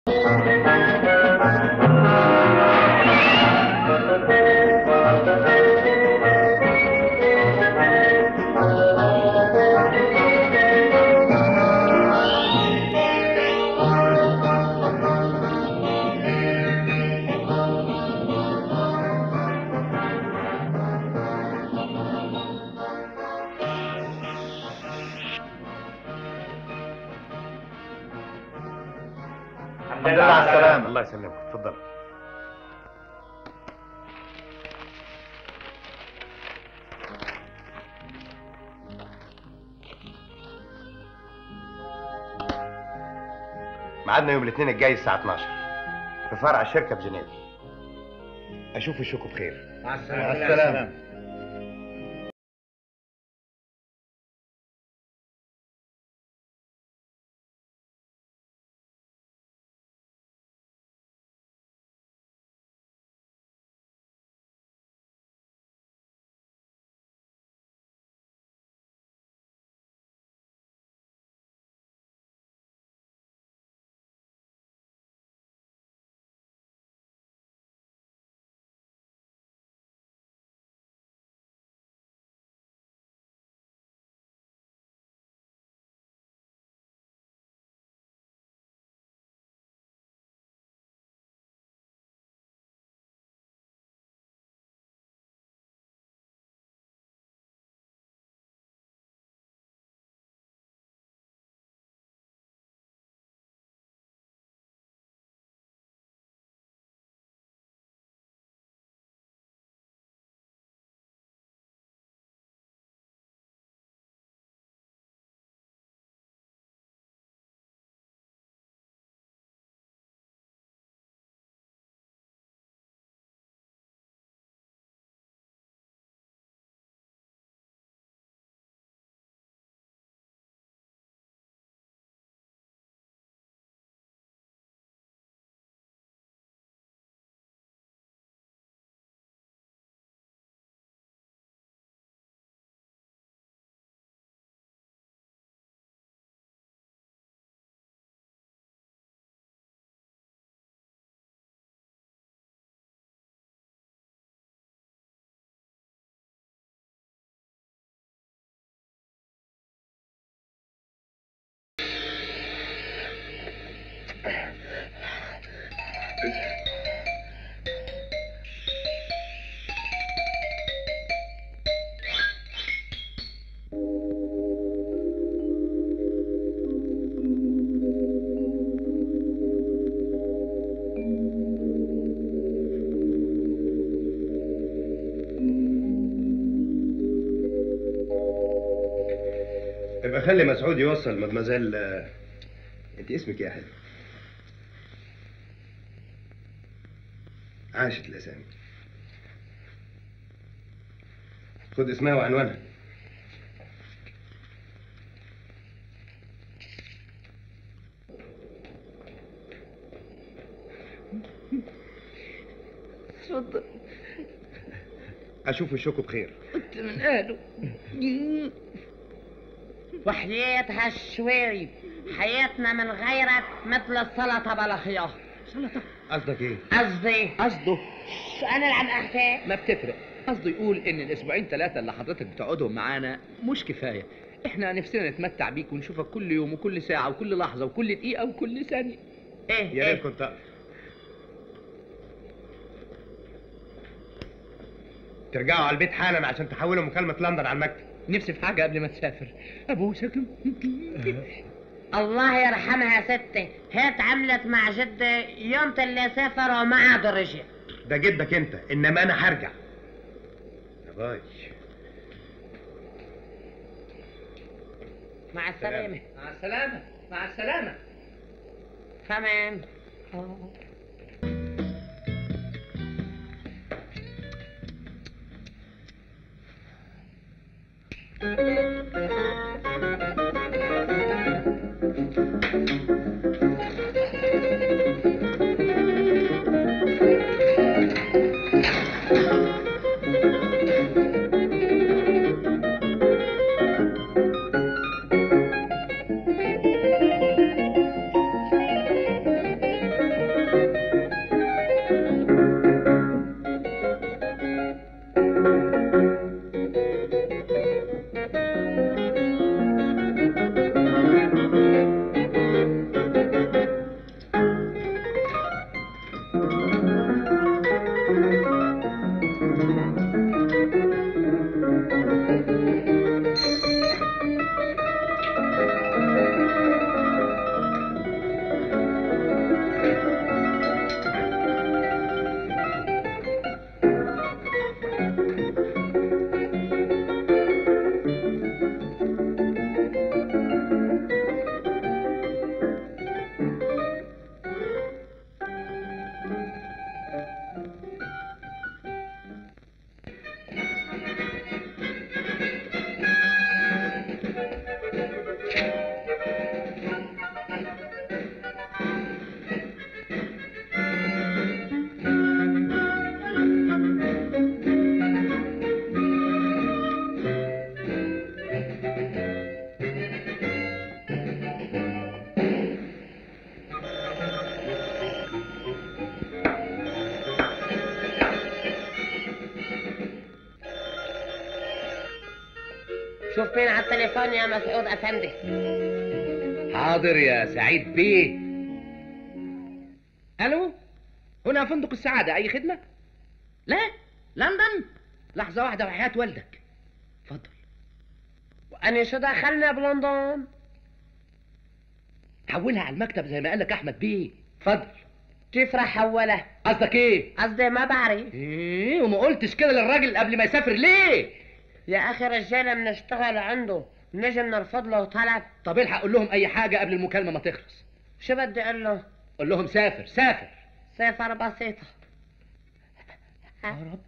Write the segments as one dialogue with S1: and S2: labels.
S1: الحمد لله على السلامة
S2: الله يسلمك اتفضل ميعادنا يوم الاثنين الجاي الساعة 12 في فرع الشركة في جنيف أشوف وشكم بخير
S1: مع
S2: مع السلامة. يبقى خلي مسعود يوصل مدمزال انت اسمك ايه يا حلو عاشت الاسامي خد اسمها وعنوانها
S3: اتفضل
S2: اشوف وشكم بخير
S3: انت من اهله
S4: وحياتها الشواري حياتنا من غيرك مثل السلطة بلا خيار
S3: سلطة
S2: قصدك ايه
S4: قصدي
S3: قصده
S4: شو انا اللي عم احكي
S3: ما بتفرق قصده يقول ان الاسبوعين ثلاثة اللي حضرتك بتقعدهم معانا مش كفاية احنا نفسنا نتمتع بيك ونشوفك كل يوم وكل ساعة وكل لحظة وكل دقيقة وكل ثانية
S4: ايه
S2: يا ريت
S4: ايه
S2: كنت أقدر. ترجعوا على البيت حالا عشان تحولوا مكالمة لندن على المكتب
S3: نفسي في حاجة قبل ما تسافر ابوسك
S4: الله يرحمها ستي هيك عملت مع جدي يوم اللي سافر وما عاد رجع
S2: ده جدك انت انما انا هرجع يا باي
S4: مع السلامة
S3: مع السلامة مع السلامة
S4: كمان شوف مين على التليفون يا مسعود افندي
S3: حاضر يا سعيد بيه الو هنا فندق السعادة أي خدمة؟ لا لندن لحظة واحدة وحياة والدك اتفضل
S4: وأنا شو دخلنا بلندن
S3: حولها على المكتب زي ما قال لك أحمد بيه اتفضل
S4: كيف راح حولها
S3: قصدك إيه؟
S4: قصدي ما بعرف
S3: إيه وما قلتش كده للراجل قبل ما يسافر ليه؟
S4: يا أخي رجالة بنشتغل عنده نجي نرفض له طلب
S3: طب الحق قول لهم أي حاجة قبل المكالمة ما تخلص
S4: شو بدي أقول له
S3: قول لهم سافر سافر
S4: سفر بسيطة
S3: رب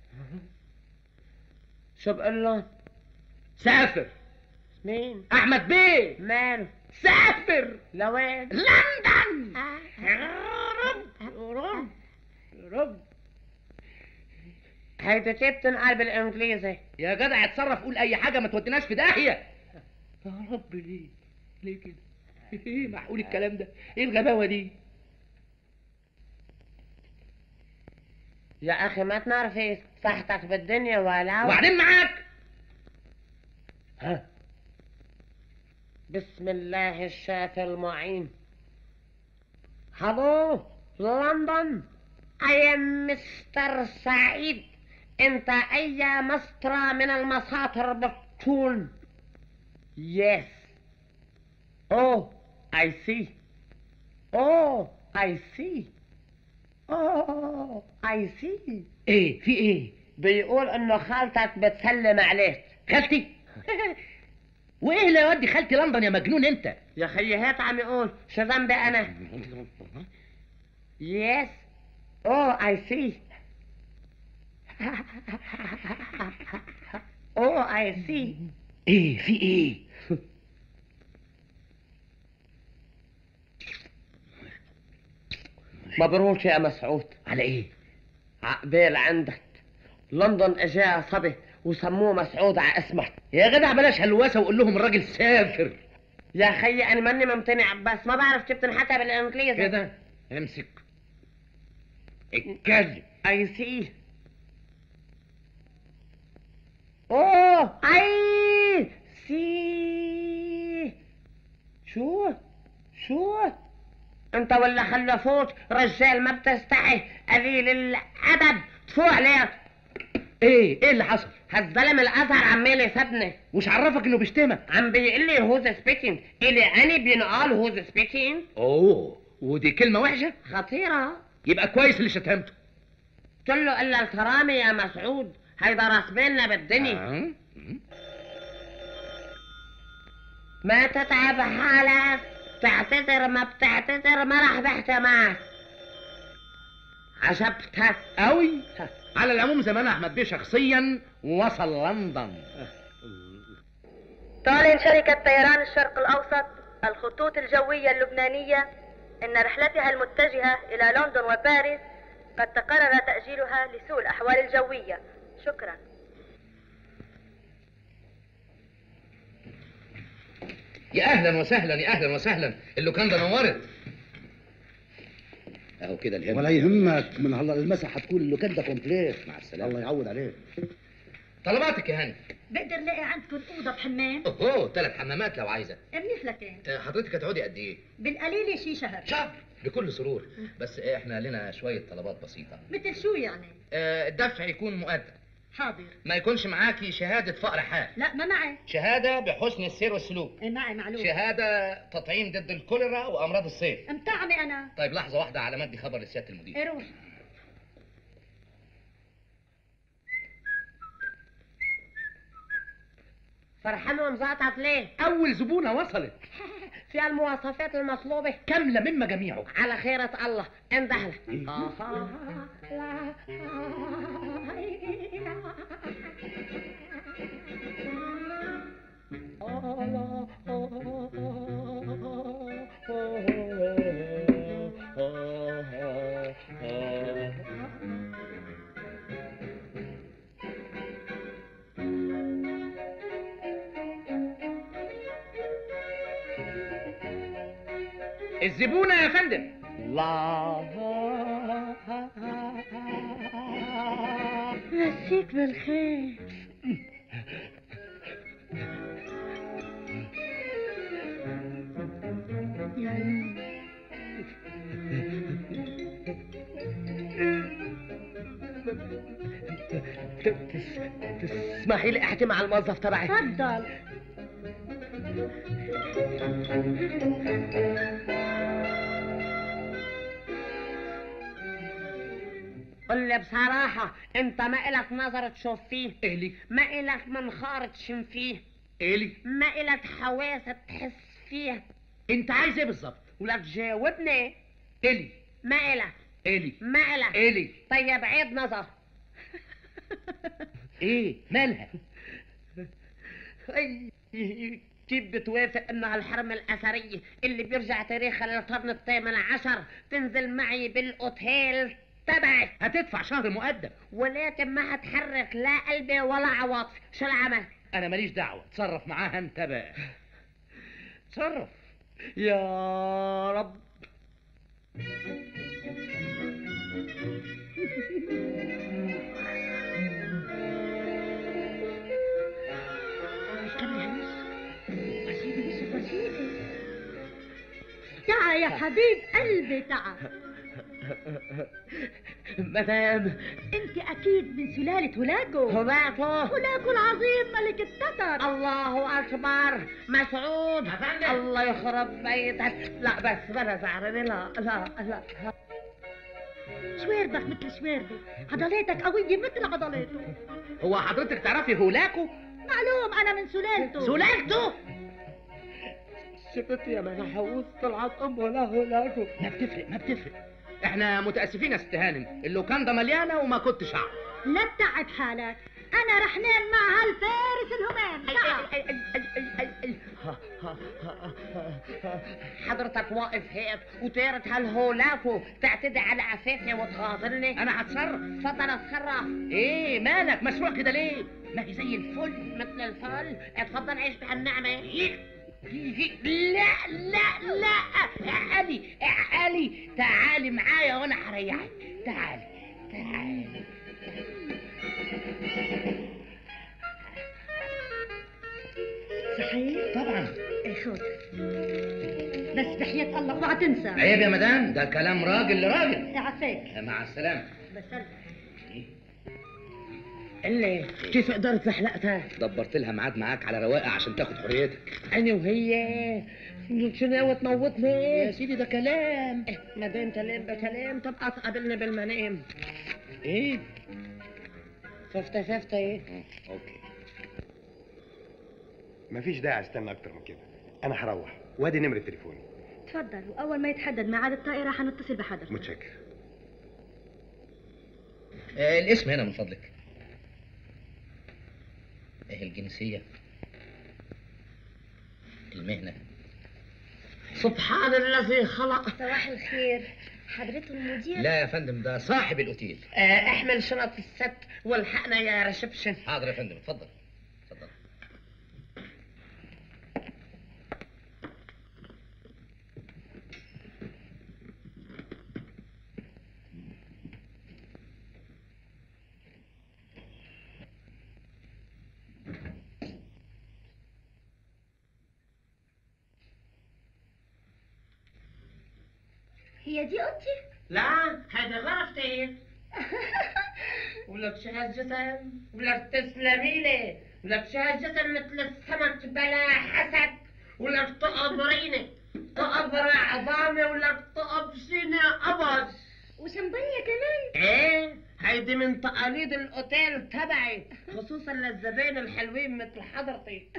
S4: شو بقول له
S3: سافر
S4: مين
S3: أحمد بيه
S4: ماله
S3: سافر
S4: لوين
S3: لندن
S4: يا رب هيدي كيف تنقال بالانجليزي
S3: يا جدع اتصرف قول اي حاجه ما توديناش في داهيه يا رب ليه ليه كده ايه معقول الكلام ده ايه الغباوه دي
S4: يا اخي ما تنعرفي صحتك بالدنيا ولا
S3: وبعدين معاك
S4: ها بسم الله الشافي المعين هلو لندن I am مستر سعيد انت اي مسطرة من المساطر بتكون Yes Oh I see Oh I see Oh I see
S3: ايه في ايه
S4: بيقول انه خالتك بتسلم عليك
S3: خالتي وايه اللي يودي خالتي لندن يا مجنون انت
S4: يا خيي هات عم يقول شو ذنبي انا يس اوه اي سي اوه اي سي
S3: ايه في ايه
S4: مبروك يا مسعود
S3: على ايه
S4: عقبال عندك لندن اجاه صبي وسموه مسعود على اسمك
S3: يا جدع بلاش هلوسه وقول لهم الراجل سافر
S4: يا خيي انا ماني ممتنع بس ما بعرف كيف تنحكى بالانجليزي
S3: كده امسك اتكلم
S4: اي سي اوه اي سي شو شو انت ولا خلفوك رجال ما بتستحي قليل الادب تفوق عليك
S3: ايه ايه اللي حصل
S4: هالزلم الازهر عمال يسبني
S3: وش عرفك انه بيشتمك
S4: عم بيقول لي هوز سبيكينج الي اني بينقال هوز سبيكينج
S3: اوه ودي كلمه وحشه
S4: خطيره
S3: يبقى كويس اللي شتمته
S4: قلت له الا الكرامه يا مسعود هيدا راس بالنا بالدنيا
S3: آه.
S4: ما تتعب حالك تعتذر ما بتعتذر ما راح بحكي معك عجبتك
S3: قوي على العموم زمان احمد بيه شخصيا وصل لندن
S5: تعلن شركة طيران الشرق الأوسط الخطوط الجوية اللبنانية إن رحلتها المتجهة إلى لندن وباريس قد تقرر تأجيلها لسوء الأحوال الجوية شكرا
S3: يا اهلا وسهلا يا اهلا وسهلا اللوكاندا نورت اهو كده الهم
S6: ولا يهمك من هلا للمسا حتكون اللوكاندا كومبليت
S3: مع السلامه
S6: الله يعود عليك
S3: طلباتك يا هاني
S5: بقدر لاقي عندكم أوضة بحمام
S3: اوه ثلاث حمامات لو عايزه
S5: منيح لكن
S3: آه، حضرتك هتقعدي قد ايه
S5: بالقليل شي شهر
S3: شهر بكل سرور بس احنا لنا شويه طلبات بسيطه
S5: مثل شو يعني
S3: آه، الدفع يكون مؤدب
S5: حاضر
S3: ما يكونش معاكي شهاده فقر حال
S5: لا ما معي
S3: شهاده بحسن السير والسلوك
S5: إيه معي معلوم
S3: شهاده تطعيم ضد الكوليرا وامراض الصيف
S5: مطعمي أنا
S3: طيب لحظه واحده على مدي خبر لسياده المدير
S5: إيه روح
S4: فرحان ومزعطط ليه
S3: اول زبونه وصلت
S4: في المواصفات المطلوبة
S3: كامله مما جميعه
S4: على خيرة الله اندهلك
S3: الزبونه يا فندم
S4: مسيك بالخير ت- تس- تسمحي لي احكي مع الموظف تبعي
S5: اتفضل
S4: قل لي بصراحة انت ما إلك نظر تشوف فيه
S3: إلي
S4: ما إلك منخار تشم فيه
S3: إلي
S4: ما إلك حواس تحس فيه
S3: أنت عايز إيه بالظبط؟
S4: ولا تجاوبني
S3: إلي
S4: ما إلك
S3: إلي
S4: ما إلك
S3: إلي
S4: طيب عيد نظر
S3: إيه مالها؟
S4: أي كيف بتوافق انه هالحرمة الأثرية اللي بيرجع تاريخها للقرن الثامن عشر تنزل معي بالأوتيل تبعي
S3: هتدفع شهر مقدم
S4: ولكن ما هتحرك لا قلبي ولا عواطفي شو العمل؟
S3: أنا ماليش دعوة تصرف معاها أنت بقى تصرف
S4: يا رب
S5: تعا يا حبيب قلبي تعا
S4: مدام
S5: انت اكيد من سلالة هولاكو
S4: هباطو
S5: هولاكو العظيم ملك التتر
S4: الله اكبر مسعود
S3: أفندم.
S4: الله يخرب بيتك لا بس بلا زعلاني لا لا لا
S5: شويربك مثل شويربك عضلاتك قوية مثل عضلاته
S3: هو حضرتك تعرفي هولاكو؟
S5: معلوم انا من سلالته
S3: سلالته؟
S4: شفت يا من حوس طلعت ام ولا هولاكو
S3: ما بتفرق ما بتفرق احنا متاسفين يا ست هانم اللوكاندا مليانه وما كنتش اعرف
S5: لا تتعب حالك انا رح نام مع هالفارس الهمام تعا
S4: حضرتك واقف هيك وطيرت هالهولاكو تعتدي على عفافي وتغاظني
S3: انا هتصرف
S4: تفضل اتصرف
S3: ايه مالك مسروق كده ليه ما هي زي الفل
S4: مثل الفل اتفضل عيش بهالنعمة
S3: لا لا لا اعقلي اعقلي تعالي معايا وانا هريحك تعالي تعالي
S5: صحيح
S3: طبعا
S5: خذ بس بحياة الله اوعى تنسى
S3: عيب يا مدام ده كلام راجل لراجل
S5: عفاك
S3: مع السلامه
S5: بس
S4: اللي كيف قدرت لحلقتها
S3: دبرت لها ميعاد معاك على رواقه عشان تاخد حريتك
S4: انا وهي شو ناوي تموتني
S3: يا سيدي ده كلام
S4: إيه، ما دام كلام بكلام تبقى تقابلني بالمنام
S3: ايه
S4: ففتة ففتة ايه
S3: اوكي
S2: مفيش داعي استنى اكتر من كده انا هروح وادي نمرة تليفوني
S5: تفضل واول ما يتحدد ميعاد الطائرة حنتصل بحضرتك
S2: متشكر
S3: آه الاسم هنا من فضلك ايه الجنسيه المهنه
S4: سبحان الذي خلق
S5: صباح الخير حضرته المدير
S3: لا يا فندم ده صاحب الاوتيل
S4: آه، احمل شنط الست والحقنا يا ريسبشن
S3: حاضر يا فندم اتفضل اتفضل
S5: هي دي اوضتي
S4: لا هذه غرفتي ولك شهجة ولك تسلمي لي ولك شهجة مثل السمك بلا حسد ولك تقبريني تقبر عظامي ولك تقبشيني أبد
S5: وشمبانيا كمان
S4: ايه هيدي من تقاليد الاوتيل تبعي خصوصا للزباين الحلوين مثل حضرتي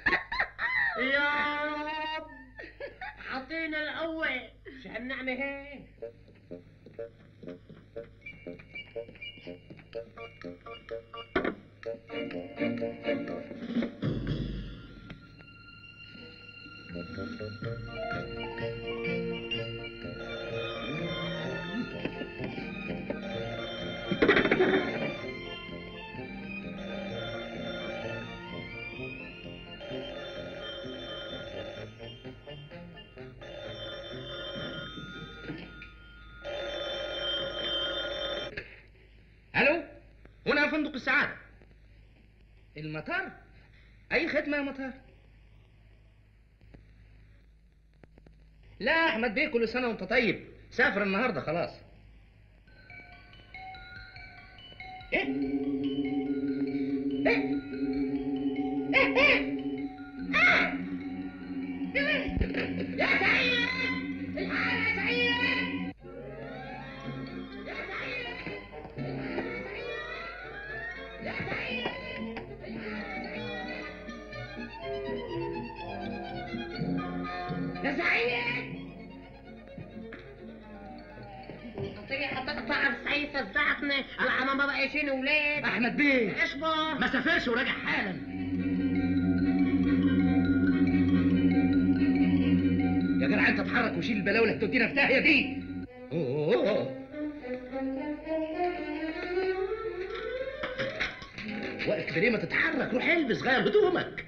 S4: يا رب اعطينا القوة شو هالنعمة هيك
S3: الو هنا فندق السعاده المطار اي خدمه يا مطار لا احمد بيه كل سنه وانت طيب سافر النهارده خلاص
S4: يا سعيد هتيجي هتقطع السيف الزعتني على ما بقيشين ولاد
S3: احمد بيه
S4: اصبر
S3: ما سافرش وراجع حالا يا جدع انت اتحرك وشيل البلاوي اللي هتودينا في داهيه دي أوه. واقف كده ليه ما تتحرك روح البس غير هدومك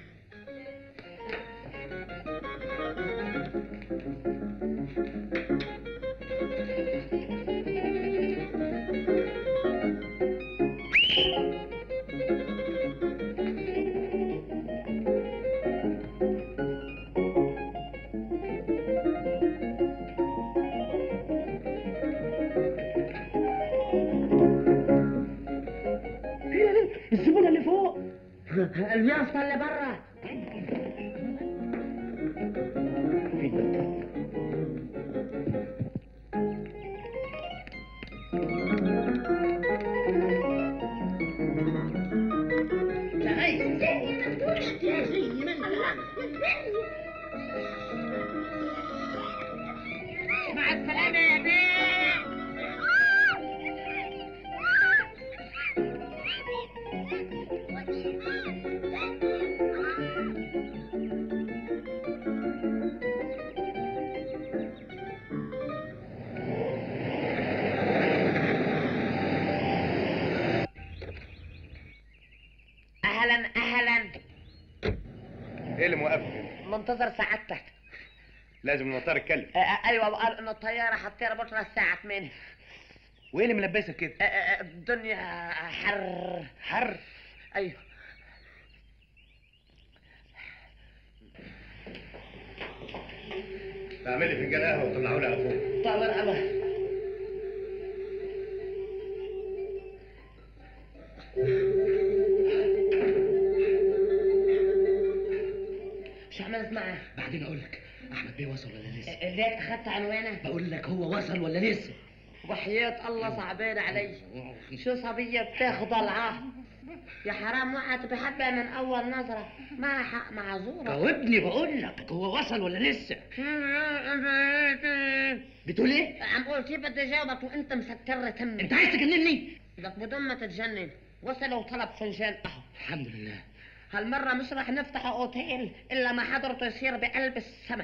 S3: الزبونه اللي فوق
S4: اليافطة اللي برا مع السلامة يا بيه اهلا اهلا
S2: ايه اللي موقفك هنا؟
S4: منتظر سعادتك
S2: لازم المطار يتكلم
S4: آه، آه، ايوه وقال ان الطياره هتطير بكره الساعه 8
S2: وايه اللي ملبسك كده؟
S4: آه، آه، الدنيا حر
S2: حر
S4: ايوه
S2: اعمل لي فنجان قهوه وطلعوا لي على فوق
S4: طول الله شو عملت معه؟
S3: بعدين اقول لك احمد بيه وصل ولا لسه
S4: آه، ليك اخذت عنوانه؟
S3: بقول لك هو وصل ولا لسه
S4: وحياة الله صعبان علي شو صبية بتاخد العهد يا حرام وقعت بحبها من أول نظرة ما حق معذورة
S3: جاوبني بقول لك هو وصل ولا لسه بتقول ايه
S4: عم قول كيف بدي جاوبك وانت مسكر تمي
S3: انت عايز تجنني
S4: لك بدون ما تتجنن وصل وطلب فنجان قهوة
S3: الحمد لله
S4: هالمرة مش رح نفتح اوتيل الا ما حضرته يصير بقلب السما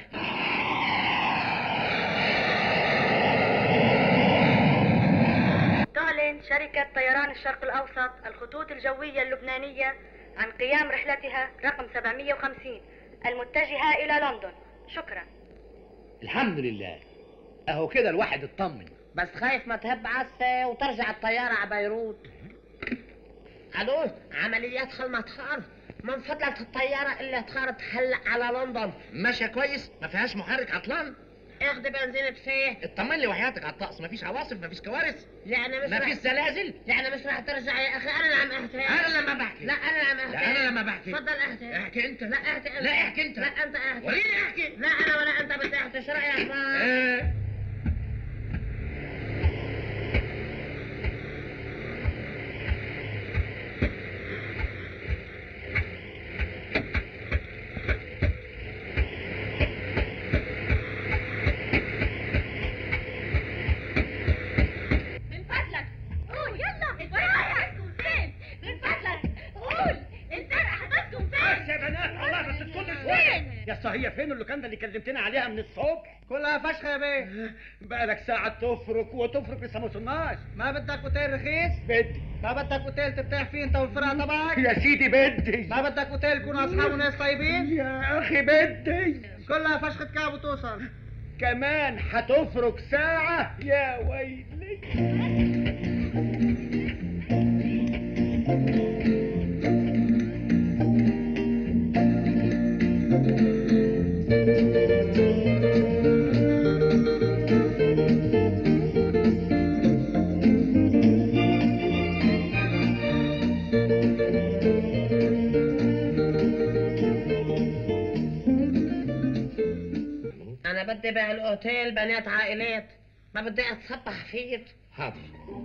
S5: تعلن شركة طيران الشرق الأوسط الخطوط الجوية اللبنانية عن قيام رحلتها رقم 750 المتجهة إلى لندن شكرا
S3: الحمد لله اهو كده الواحد اطمن
S4: بس خايف ما تهب عسى وترجع الطيارة على بيروت الو عمليات خل مطار من فضلك الطيارة اللي طارت هلا على لندن
S3: ماشيه كويس ما فيهاش محرك عطلان
S4: اخذ بنزين بفيه
S3: اطمن لي وحياتك على الطقس مفيش عواصف مفيش كوارث
S4: يعني مش
S3: مفيش
S4: رح...
S3: زلازل
S4: يعني مش رح ترجع يا اخي انا اللي عم احكي
S3: انا لما بحكي
S4: لا انا اللي عم احكي
S3: لا انا لما بحكي
S4: تفضل احكي
S3: احكي انت
S4: لا احكي انت
S3: لا احكي انت
S4: لا انت احكي
S3: وريني احكي
S4: لا انا ولا انت بدي احكي شو رايك بقى؟
S3: ايه
S7: من فضلك قول يلا الفرقة هتسكن فين؟ من فضلك قول الفرقة هتسكن فين؟
S1: يا بنات الله بس تسكتوا
S7: وين؟
S1: يا صهية فين اللوكاندا اللي كلمتنا عليها من الصبح؟ كلها فشخ يا بيه بقالك ساعة تفرك وتفرك لسه ما وصلناش ما بدك اوتيل رخيص؟ بدي ما بدك اوتيل ترتاح فيه انت والفرقة تبعك؟ يا سيدي بدي ما بدك اوتيل يكونوا اصحاب وناس طيبين؟ يا اخي بدي كلها فشخة كعب وتوصل كمان هتفرك ساعة يا ويلي
S4: بدي بالاوتيل بنات عائلات ما بدي اتصبح فيك
S3: حاضر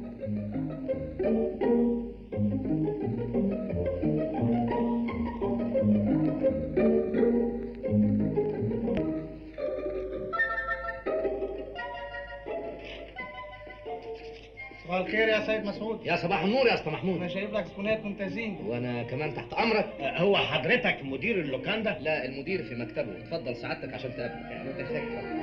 S1: صباح الخير يا سيد مسعود
S3: يا صباح النور يا اسطى محمود
S1: انا شايف لك زبونات ممتازين
S3: وانا كمان تحت امرك
S2: هو حضرتك مدير اللوكاندا
S3: لا المدير في مكتبه اتفضل سعادتك عشان تقابله
S2: متشكر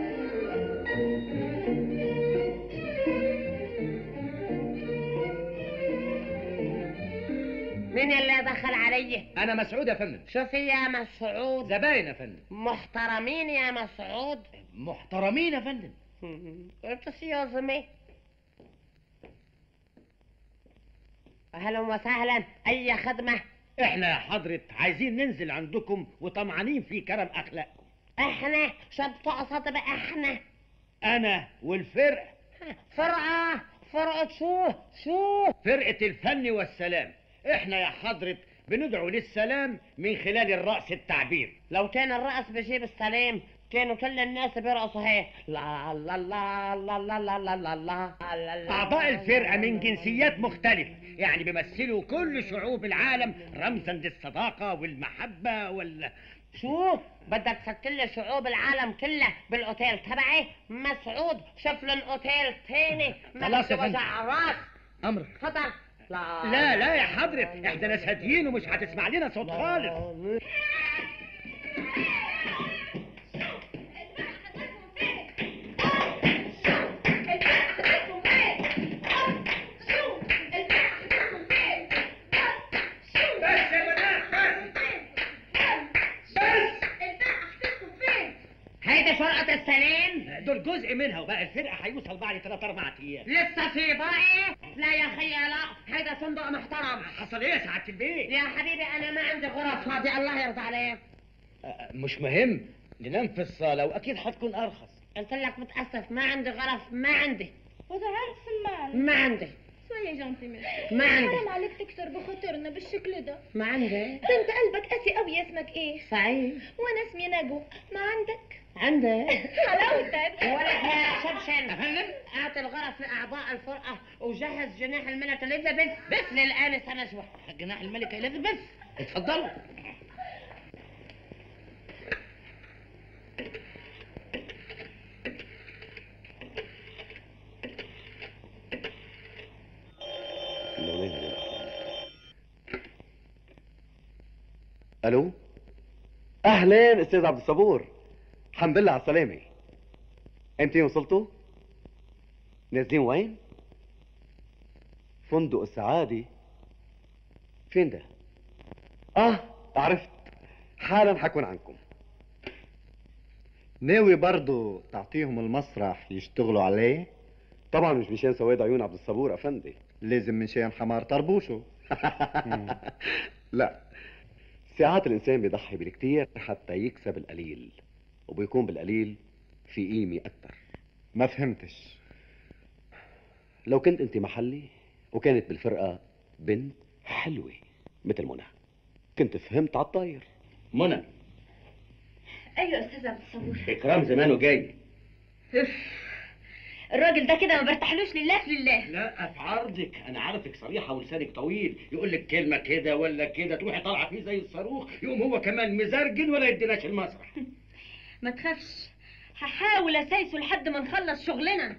S4: مين اللي دخل علي
S3: انا مسعود يا فندم
S4: شوفي يا مسعود
S3: زباين يا فندم
S4: محترمين يا مسعود
S3: محترمين يا فندم
S4: Excuse me. اهلا وسهلا اي خدمه
S2: احنا يا حضرة عايزين ننزل عندكم وطمعانين في كرم اخلاقكم
S4: احنا شو بتقصد باحنا
S2: انا والفرقة
S4: فرقه فرقه شو شو
S2: فرقة الفن والسلام احنا يا حضرة بندعو للسلام من خلال الرأس التعبير
S4: لو كان الرأس بجيب السلام كانوا كل الناس بيرقصوا هيك لا لا لا لا لا لا لا لا لا لا
S2: أعضاء الفرقة من جنسيات مختلفة يعني بيمثلوا كل شعوب العالم رمزا للصداقة والمحبة وال
S4: شو بدك تسكر شعوب العالم كله بالاوتيل تبعي مسعود شوف لنا اوتيل تاني ما
S2: خلاص يا
S4: بدي
S2: فندم.
S4: وجع راس
S3: امرك
S4: تفضل لا
S2: لا لا يا حضرة احنا ناس هاديين ومش هتسمع لنا صوت خالص
S4: هيدي فرقة السلام
S2: دول جزء منها وبقى الفرقة هيوصل بعد ثلاث أربع أيام
S4: لسه في باقي لا يا خي لا هيدا فندق محترم
S2: حصل إيه يا سعادة البيت؟
S4: يا حبيبي انا ما عندي غرف فاضية الله يرضى عليك
S3: مش مهم ننام في الصالة واكيد هتكون ارخص
S4: قلت لك متأسف ما عندي غرف ما عندي
S7: وده عارف المال
S4: ما عندي
S7: شوية جنتي منك
S4: ما عندي
S7: حرام عليك تكسر بخاطرنا بالشكل ده
S4: ما عندي
S7: ده انت قلبك قاسي قوي اسمك ايه
S4: سعيد
S7: وانا اسمي نجوى ما عندك
S4: عندي
S7: حلاوتك
S4: ولك يا شبشن اعطي الغرف لاعضاء الفرقه وجهز جناح الملكه اليزابيث بس للانسه نجوى
S3: جناح الملكة اليزابيث اتفضلوا
S8: الو اهلين استاذ عبد الصبور الحمد لله على السلامه امتى وصلتوا نازلين وين فندق السعاده فين ده اه عرفت حالا حكون عنكم
S1: ناوي برضو تعطيهم المسرح يشتغلوا عليه
S8: طبعا مش مشان سواد عيون عبد الصبور افندي
S1: لازم من شان حمار طربوشه
S8: لا ساعات الانسان بيضحي بالكتير حتى يكسب القليل وبيكون بالقليل في قيمه اكتر
S1: ما فهمتش
S8: لو كنت انت محلي وكانت بالفرقه بنت حلوه مثل منى كنت فهمت على الطاير
S2: منى
S7: ايوه استاذ عبد الصبور
S2: إكرام زمانه جاي
S7: الراجل ده كده ما برتاحلوش لله في لله
S2: لا في عرضك انا عارفك صريحه ولسانك طويل يقول لك كلمه كده ولا كده تروحي طالعه فيه زي الصاروخ يقوم هو كمان مزرجن ولا يديناش المسرح
S7: ما تخافش هحاول اسايسه لحد ما نخلص شغلنا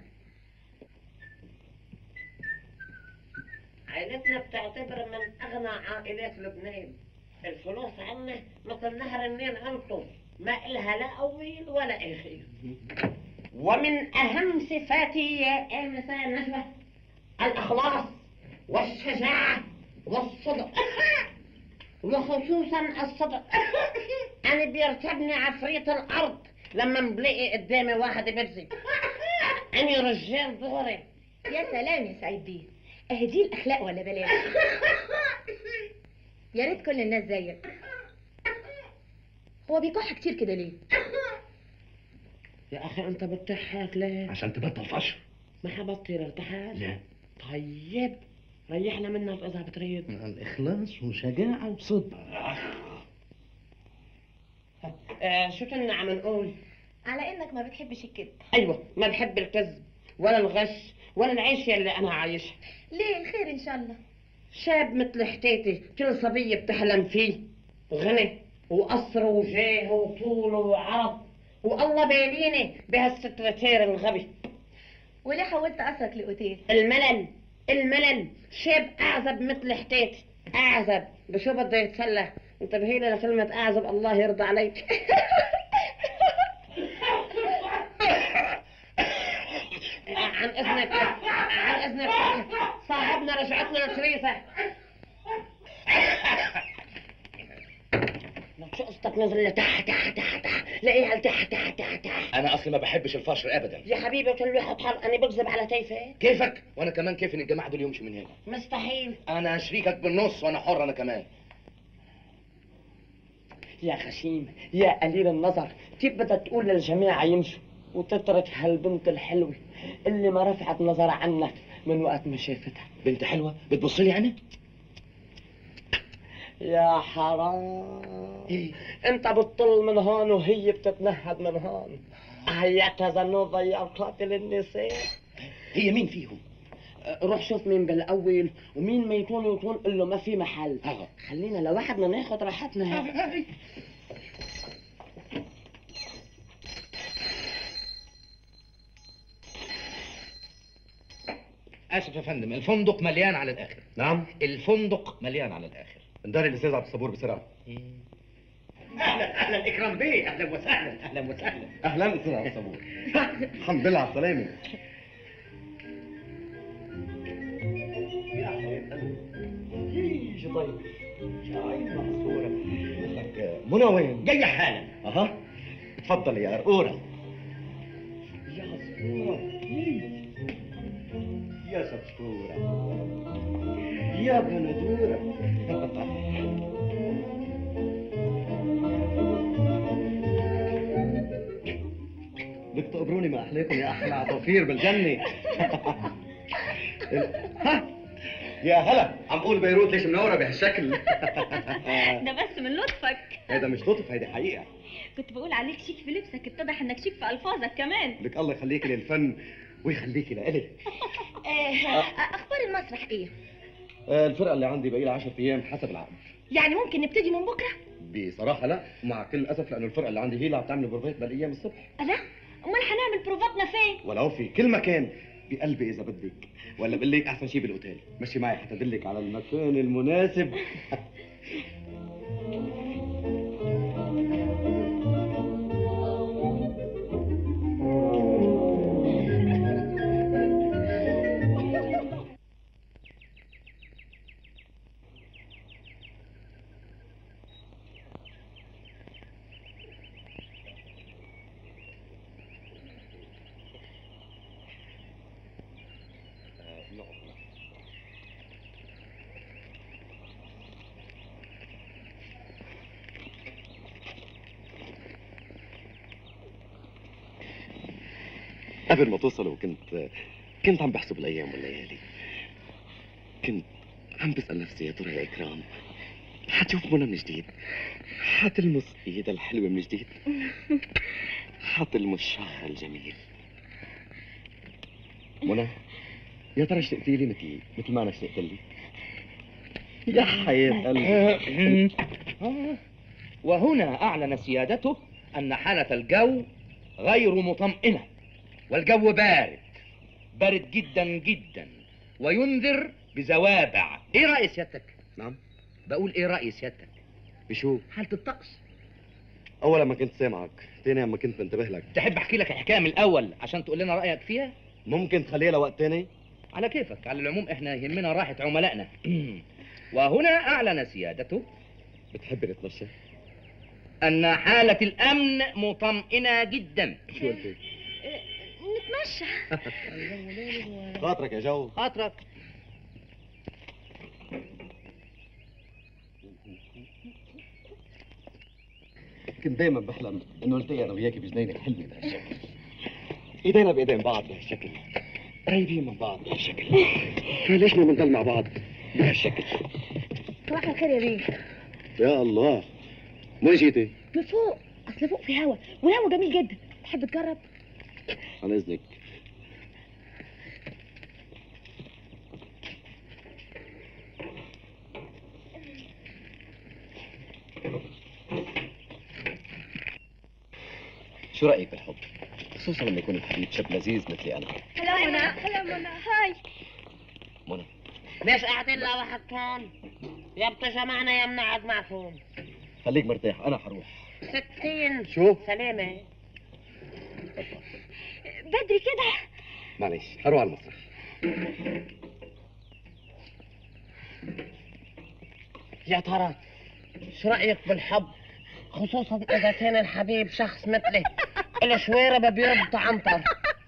S4: عائلتنا بتعتبر من اغنى عائلات لبنان الفلوس عنا مثل نهر النيل انتم ما إلها لا اول ولا اخير ومن اهم صفاتي يا انسه نجوى الاخلاص والشجاعه والصدق وخصوصا الصدق انا بيركبني عفريت الارض لما بلاقي قدامي واحد بيبزي اني رجال دغري
S7: يا سلام يا سعيد بيه اهي دي الاخلاق ولا بلاش يا ريت كل الناس زيك هو بيكح كتير كده ليه
S4: يا اخي انت بتضحك ليه
S2: عشان تبطل فشل
S4: ما حبطي ارتحال
S2: لا
S4: طيب ريحنا منك اذا بتريد
S3: الاخلاص وشجاعة وصدق
S4: آه شو كنا عم نقول
S7: على انك ما بتحبش الكذب
S4: ايوه ما بحب الكذب ولا الغش ولا العيش اللي انا عايشها
S7: ليه الخير ان شاء الله
S4: شاب مثل حتيتي كل صبية بتحلم فيه غنى وقصر وجاه وطول وعرض والله باليني بهالسترتير الغبي
S7: وليه حولت قصرك لاوتيل
S4: الملل الملل شاب اعزب مثل حتيتي اعزب بشو بده يتسلى انتبهي لي لكلمة اعزب الله يرضى عليك عن اذنك عن اذنك صاحبنا رجعتنا الكنيسة لك شو قصتك نزل لتحت تحت تحت تحت لاقيها لتحت تحت تحت تحت
S3: انا اصلي ما بحبش الفشر ابدا
S4: يا حبيبي كل واحد حر انا بكذب على تيفه
S3: كيفك وانا كمان كيف ان الجماعه دول يمشوا من هنا
S4: مستحيل
S3: انا شريكك بالنص وانا حر انا كمان
S4: يا خشيم يا قليل النظر كيف بدك تقول للجماعة يمشوا وتترك هالبنت الحلوة اللي ما رفعت نظر عنك من وقت ما شافتها
S3: بنت حلوه بتبص لي انا
S4: يا حرام انت بتطل من هون وهي بتتنهد من هون هيا كازانوفا يا قاتل النساء
S3: هي مين فيهم
S4: أه، روح شوف مين بالاول ومين ما يكون يكون قل له ما في محل
S3: اه
S4: خلينا لوحدنا ناخد راحتنا هيك
S3: اسف يا فندم الفندق مليان على الاخر
S8: نعم
S3: الفندق مليان على الاخر
S8: انداري الاستاذ عبد الصبور بسرعه
S2: اهلا اهلا اكرام بيه اهلا وسهلا اهلا وسهلا
S8: اهلا استاذ عبد الصبور الحمد لله على السلامه
S2: شو طيب شايف محصورة
S8: لك منى وين؟
S2: جاية حالا
S8: اها اتفضل يا قرقوره
S2: يا عصفورة يا سبسورة يا بندورة
S8: بدك تقبروني ما احلاكم يا احلى عصافير بالجنه ها يا هلا عم قول بيروت ليش منوره بهالشكل
S7: ده بس من لطفك
S8: هيدا مش لطف هيدي حقيقه
S7: كنت بقول عليك شيك في لبسك اتضح انك شيك في الفاظك كمان
S8: لك الله يخليكي للفن ويخليكي لإلي
S7: اخبار المسرح ايه
S8: آه، الفرقه اللي عندي باقي لها 10 ايام حسب العقد
S7: يعني ممكن نبتدي من بكره
S8: بصراحه لا مع كل الاسف لانه الفرقه اللي عندي هي اللي عم تعمل بروفات بالايام الصبح
S7: انا امال هنعمل بروفاتنا فين
S8: ولو في كل مكان بقلبي اذا بدك ولا بقول لك احسن شيء بالاوتيل مشي معي حتى ادلك على المكان المناسب قبل ما توصلوا كنت كنت عم بحسب الايام والليالي كنت عم بسال نفسي يا ترى يا اكرام حتشوف منى من جديد حتلمس ايدها الحلوه من جديد حتلمس شعرها الجميل منى يا ترى اشتقتي لي مثل مثل ما انا اشتقت لي يا حياة قلبي
S3: وهنا أعلن سيادته أن حالة الجو غير مطمئنة والجو بارد بارد جدا جدا وينذر بزوابع ايه رأي سيادتك؟
S8: نعم
S3: بقول ايه رأي سيادتك؟
S8: بشو
S3: حالة الطقس
S8: اول ما كنت سامعك ثاني ما كنت بنتبه لك
S3: تحب احكي لك الحكاية من الأول عشان تقول لنا رأيك فيها؟
S8: ممكن تخليها لوقت تاني
S3: على كيفك على العموم احنا يهمنا راحة عملائنا وهنا أعلن سيادته
S8: بتحبي نتمشى
S3: أن حالة الأمن مطمئنة جدا
S8: شو قلتي
S7: نتمشى
S8: خاطرك يا جو
S3: خاطرك
S8: كنت دايما بحلم انه التقي انا وياكي بجنينه حلوه بهالشكل ايدينا بايدين بعض بهالشكل قريبين من بعض بهالشكل فليش ما بنضل مع بعض بهالشكل
S7: صباح الخير يا بيه
S8: يا الله وين جيتي؟
S7: من فوق اصل فوق في هوا والهوا جميل جدا تحب تجرب
S8: عن اذنك شو رايك بالحب خصوصا لما يكون الحبيب شاب لذيذ مثلي انا
S7: هلا منى هلا منى هاي
S8: منى
S4: ليش قاعدين لوحدكم؟ يا بتجمعنا يا منقعد معكم
S8: خليك مرتاح انا حروح
S4: ستين
S8: شو
S4: سلامة
S7: بدري كده
S8: معلش حروح على المسرح
S4: يا ترى شو رأيك بالحب؟ خصوصا إذا كان الحبيب شخص مثلي الشوارب بيربط عنطر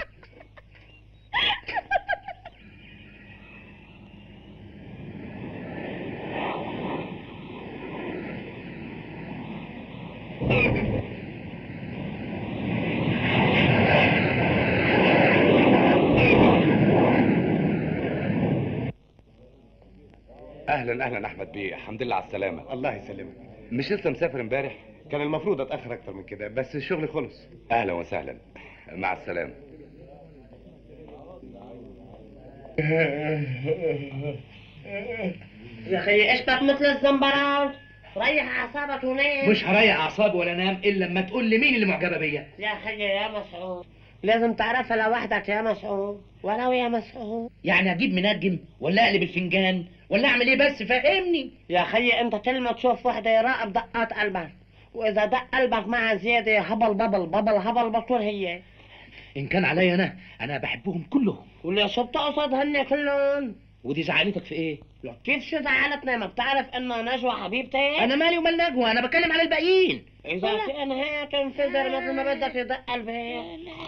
S3: اهلا اهلا احمد بيه الحمد لله على السلامه
S1: الله يسلمك
S3: مش لسه مسافر امبارح
S1: كان المفروض اتاخر اكتر من كده بس الشغل خلص
S3: اهلا وسهلا مع السلامه
S4: يا أخي اشتك مثل الزنبرات ريح أعصابك ونام
S3: مش هريح اعصابي ولا انام الا لما تقول لي مين اللي معجبه بيا
S4: يا أخي يا مسعود لازم تعرفها لوحدك يا مسعود ولو يا مسعود
S3: يعني اجيب منجم ولا اقلب الفنجان ولا اعمل ايه بس فهمني
S4: يا خيي انت كل ما تشوف وحده يراقب دقات قلبك واذا دق قلبك معها زياده هبل ببل ببل هبل بطول هي
S3: ان كان عليا انا انا بحبهم كلهم
S4: واللي شو بتقصد هن كلهم
S3: ودي زعلتك في ايه
S4: لا كيف شو زعلتنا ما بتعرف انه نجوى حبيبتي
S3: انا مالي ومال نجوى انا بتكلم على الباقيين
S4: اذا كان هيك انفجر مثل ما بدك يدق قلبي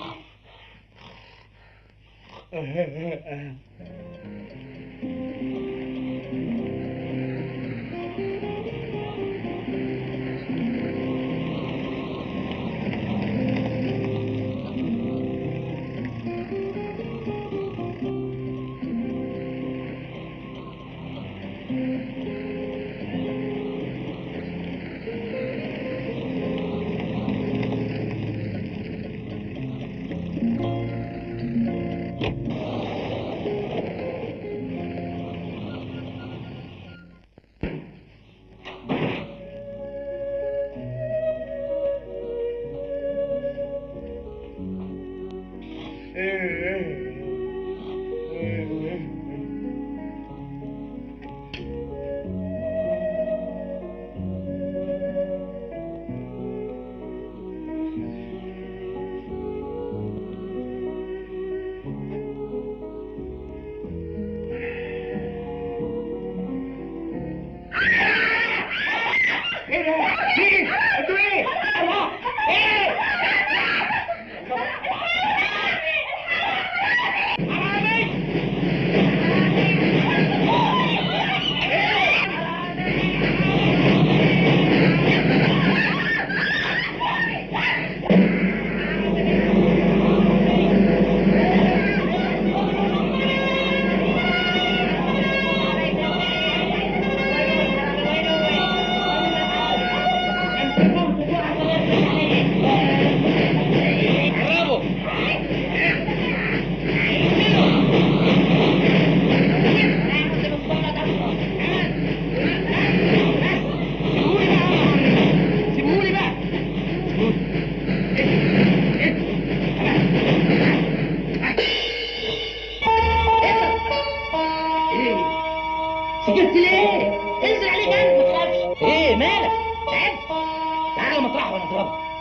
S3: سكت ليه انزل عليك انت ما تخافش ايه مالك تعب تعالى مطرح وانا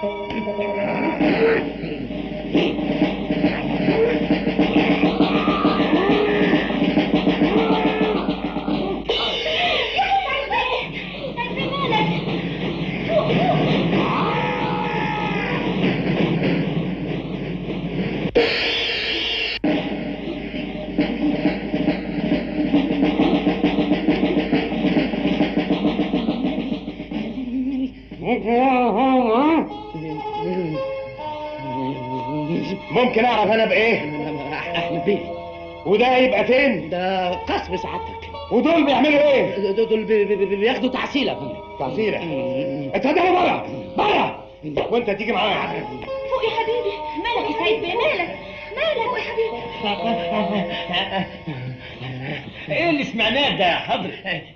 S3: اضربك
S1: ممكن اعرف انا بايه
S3: احمد بيه
S1: وده هيبقى فين
S3: ده قصب سعادتك
S1: ودول بيعملوا ايه
S3: دول دول بي- بي- بي- بياخدوا تعسيله يا فندم
S1: تعصيره اتفضلوا بره بره وانت تيجي معايا
S7: فوق يا حبيبي مالك يا سعيد بيه مالك مالك فوق يا حبيبي
S2: ايه اللي سمعناه ده يا حضرة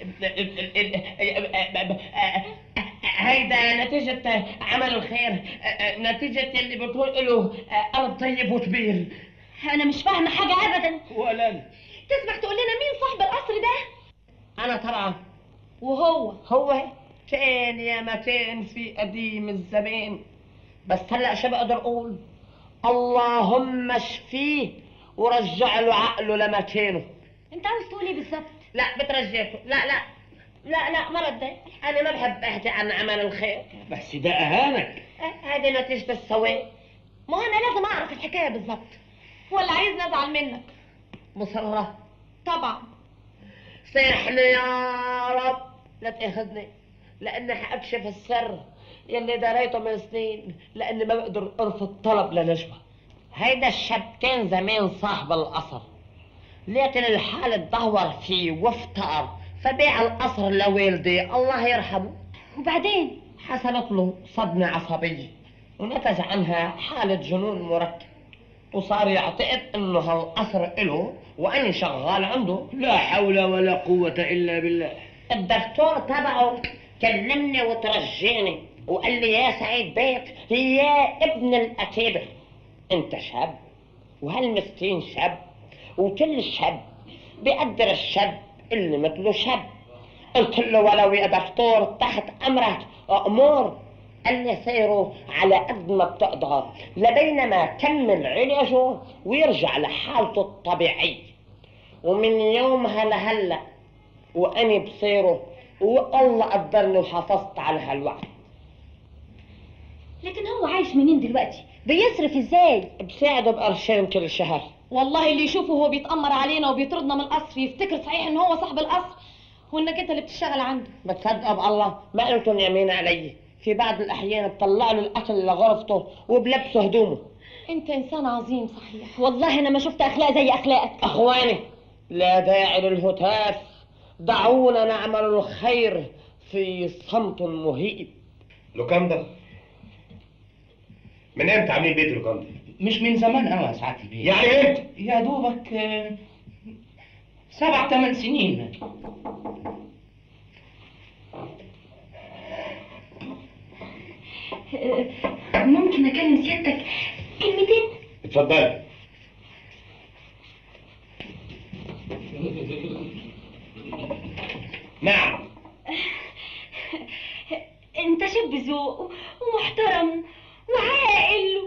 S4: هيدا نتيجة عمل الخير نتيجة اللي بتقول له قلب طيب وكبير
S7: انا مش فاهمه حاجه ابدا
S2: ولا انا
S7: تسمح تقول لنا مين صاحب القصر ده
S4: أنا طبعا
S7: وهو
S4: هو كان يا مكان في قديم الزمان بس هلا شو بقدر اقول اللهم اشفيه ورجع له عقله لمكانه
S7: انت عاوز تقول ايه بالظبط
S4: لا بترجعته لا لا لا لا ما بدي انا ما بحب احكي عن عمل الخير
S2: بس ده اهانك
S4: أه، هذه نتيجة السواد
S7: ما انا لازم اعرف الحكايه بالظبط ولا عايزني ازعل منك
S4: مصرة
S7: طبعا
S4: سامحني يا رب لا تاخذني لاني حاكشف السر يلي دريته من سنين لاني ما بقدر ارفض طلب لنجوى هيدا الشاب كان زمان صاحب القصر لكن الحال اتدهور فيه وافتقر فبيع القصر لوالدي الله يرحمه
S7: وبعدين
S4: حصلت له صدمة عصبية ونتج عنها حالة جنون مركب وصار يعتقد انه هالقصر إله واني شغال عنده
S2: لا حول ولا قوة الا بالله
S4: الدكتور تبعه كلمني وترجيني وقال لي يا سعيد بيك يا ابن الاكابر انت شاب وهالمسكين شاب وكل الشاب بيقدر الشاب اللي مثله شاب قلت له ولو يا دكتور تحت امرك امور قال لي سيروا على قد ما بتقدر لبينما كمل علاجه ويرجع لحالته الطبيعيه ومن يومها لهلا واني بصيره والله قدرني وحافظت على هالوعد
S7: لكن هو عايش منين دلوقتي بيصرف ازاي
S4: بساعده بقرشين كل شهر
S7: والله اللي يشوفه هو بيتأمر علينا وبيطردنا من القصر يفتكر صحيح ان هو صاحب القصر وانك انت اللي بتشتغل عنده
S4: بتصدق بالله ما قلتم يمين علي في بعض الاحيان بطلع له الاكل لغرفته وبلبسه هدومه
S7: انت انسان عظيم صحيح والله انا ما شفت اخلاق زي اخلاقك
S4: اخواني لا داعي للهتاف دعونا نعمل الخير في صمت مهيب
S9: لوكاندا من امتى عاملين بيت لوكاندا؟
S3: مش من زمان قوي يا سعادة البيه
S9: يعني امتى؟
S3: يا دوبك آه، سبع ثمان سنين
S7: ممكن اكلم سيادتك كلمتين
S9: اتفضلي نعم
S7: انت شاب ذوق ومحترم وعاقل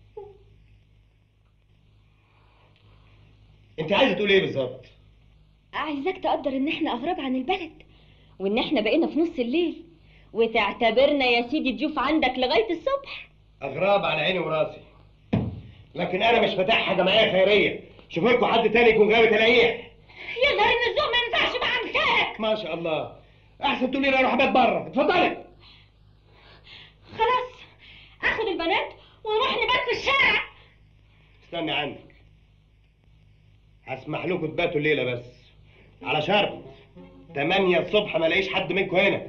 S9: انت عايزه تقول ايه بالظبط؟
S7: عايزاك تقدر ان احنا اغراب عن البلد وان احنا بقينا في نص الليل وتعتبرنا يا سيدي ضيوف عندك لغايه الصبح
S9: اغراب على عيني وراسي لكن انا مش فاتحها جمعيه خيريه شوف لكم حد تاني يكون غاوي تلاقيه
S7: يا نهار ان الذوق ما ينفعش مع امثالك
S9: ما شاء الله احسن تقولي لي اروح بيت بره اتفضلي
S7: خلاص اخد البنات ونروح نبات في الشارع
S9: استني عندك هسمح لكم تباتوا الليله بس على شرط 8 الصبح ما الاقيش حد منكم هنا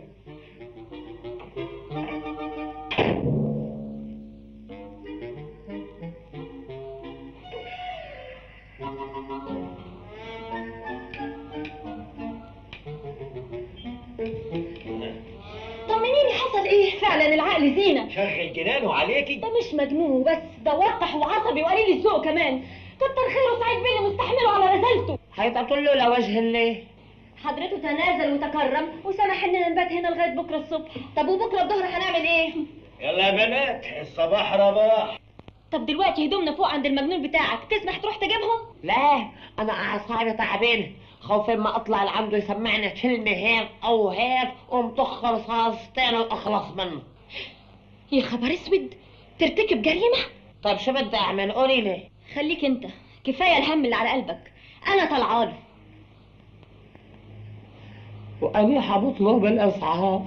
S7: طمنيني حصل ايه فعلا العقل زينه
S9: شغل جنانه عليكي
S7: ده مش مجنون وبس ده وقح وعصبي وقليل الذوق كمان كتر خيره سعيد بيه اللي مستحمله على رسالته
S4: هيبقى له لوجه الله
S7: حضرته تنازل وتكرم وسمح اننا نبات هنا لغايه بكره الصبح طب وبكره الظهر هنعمل ايه
S9: يلا يا بنات الصباح رباح
S7: طب دلوقتي هدومنا فوق عند المجنون بتاعك تسمح تروح تجيبهم
S4: لا انا اعصابي تعبانه خوفي ما اطلع لعنده يسمعني كلمه هيك او هيك ومطخ رصاصتين واخلص منه
S7: يا خبر اسود ترتكب جريمه
S4: طيب شو بدي اعمل قولي لي
S7: خليك انت كفايه الهم اللي على قلبك انا طلعان
S4: وانا حبطلب الاسعاف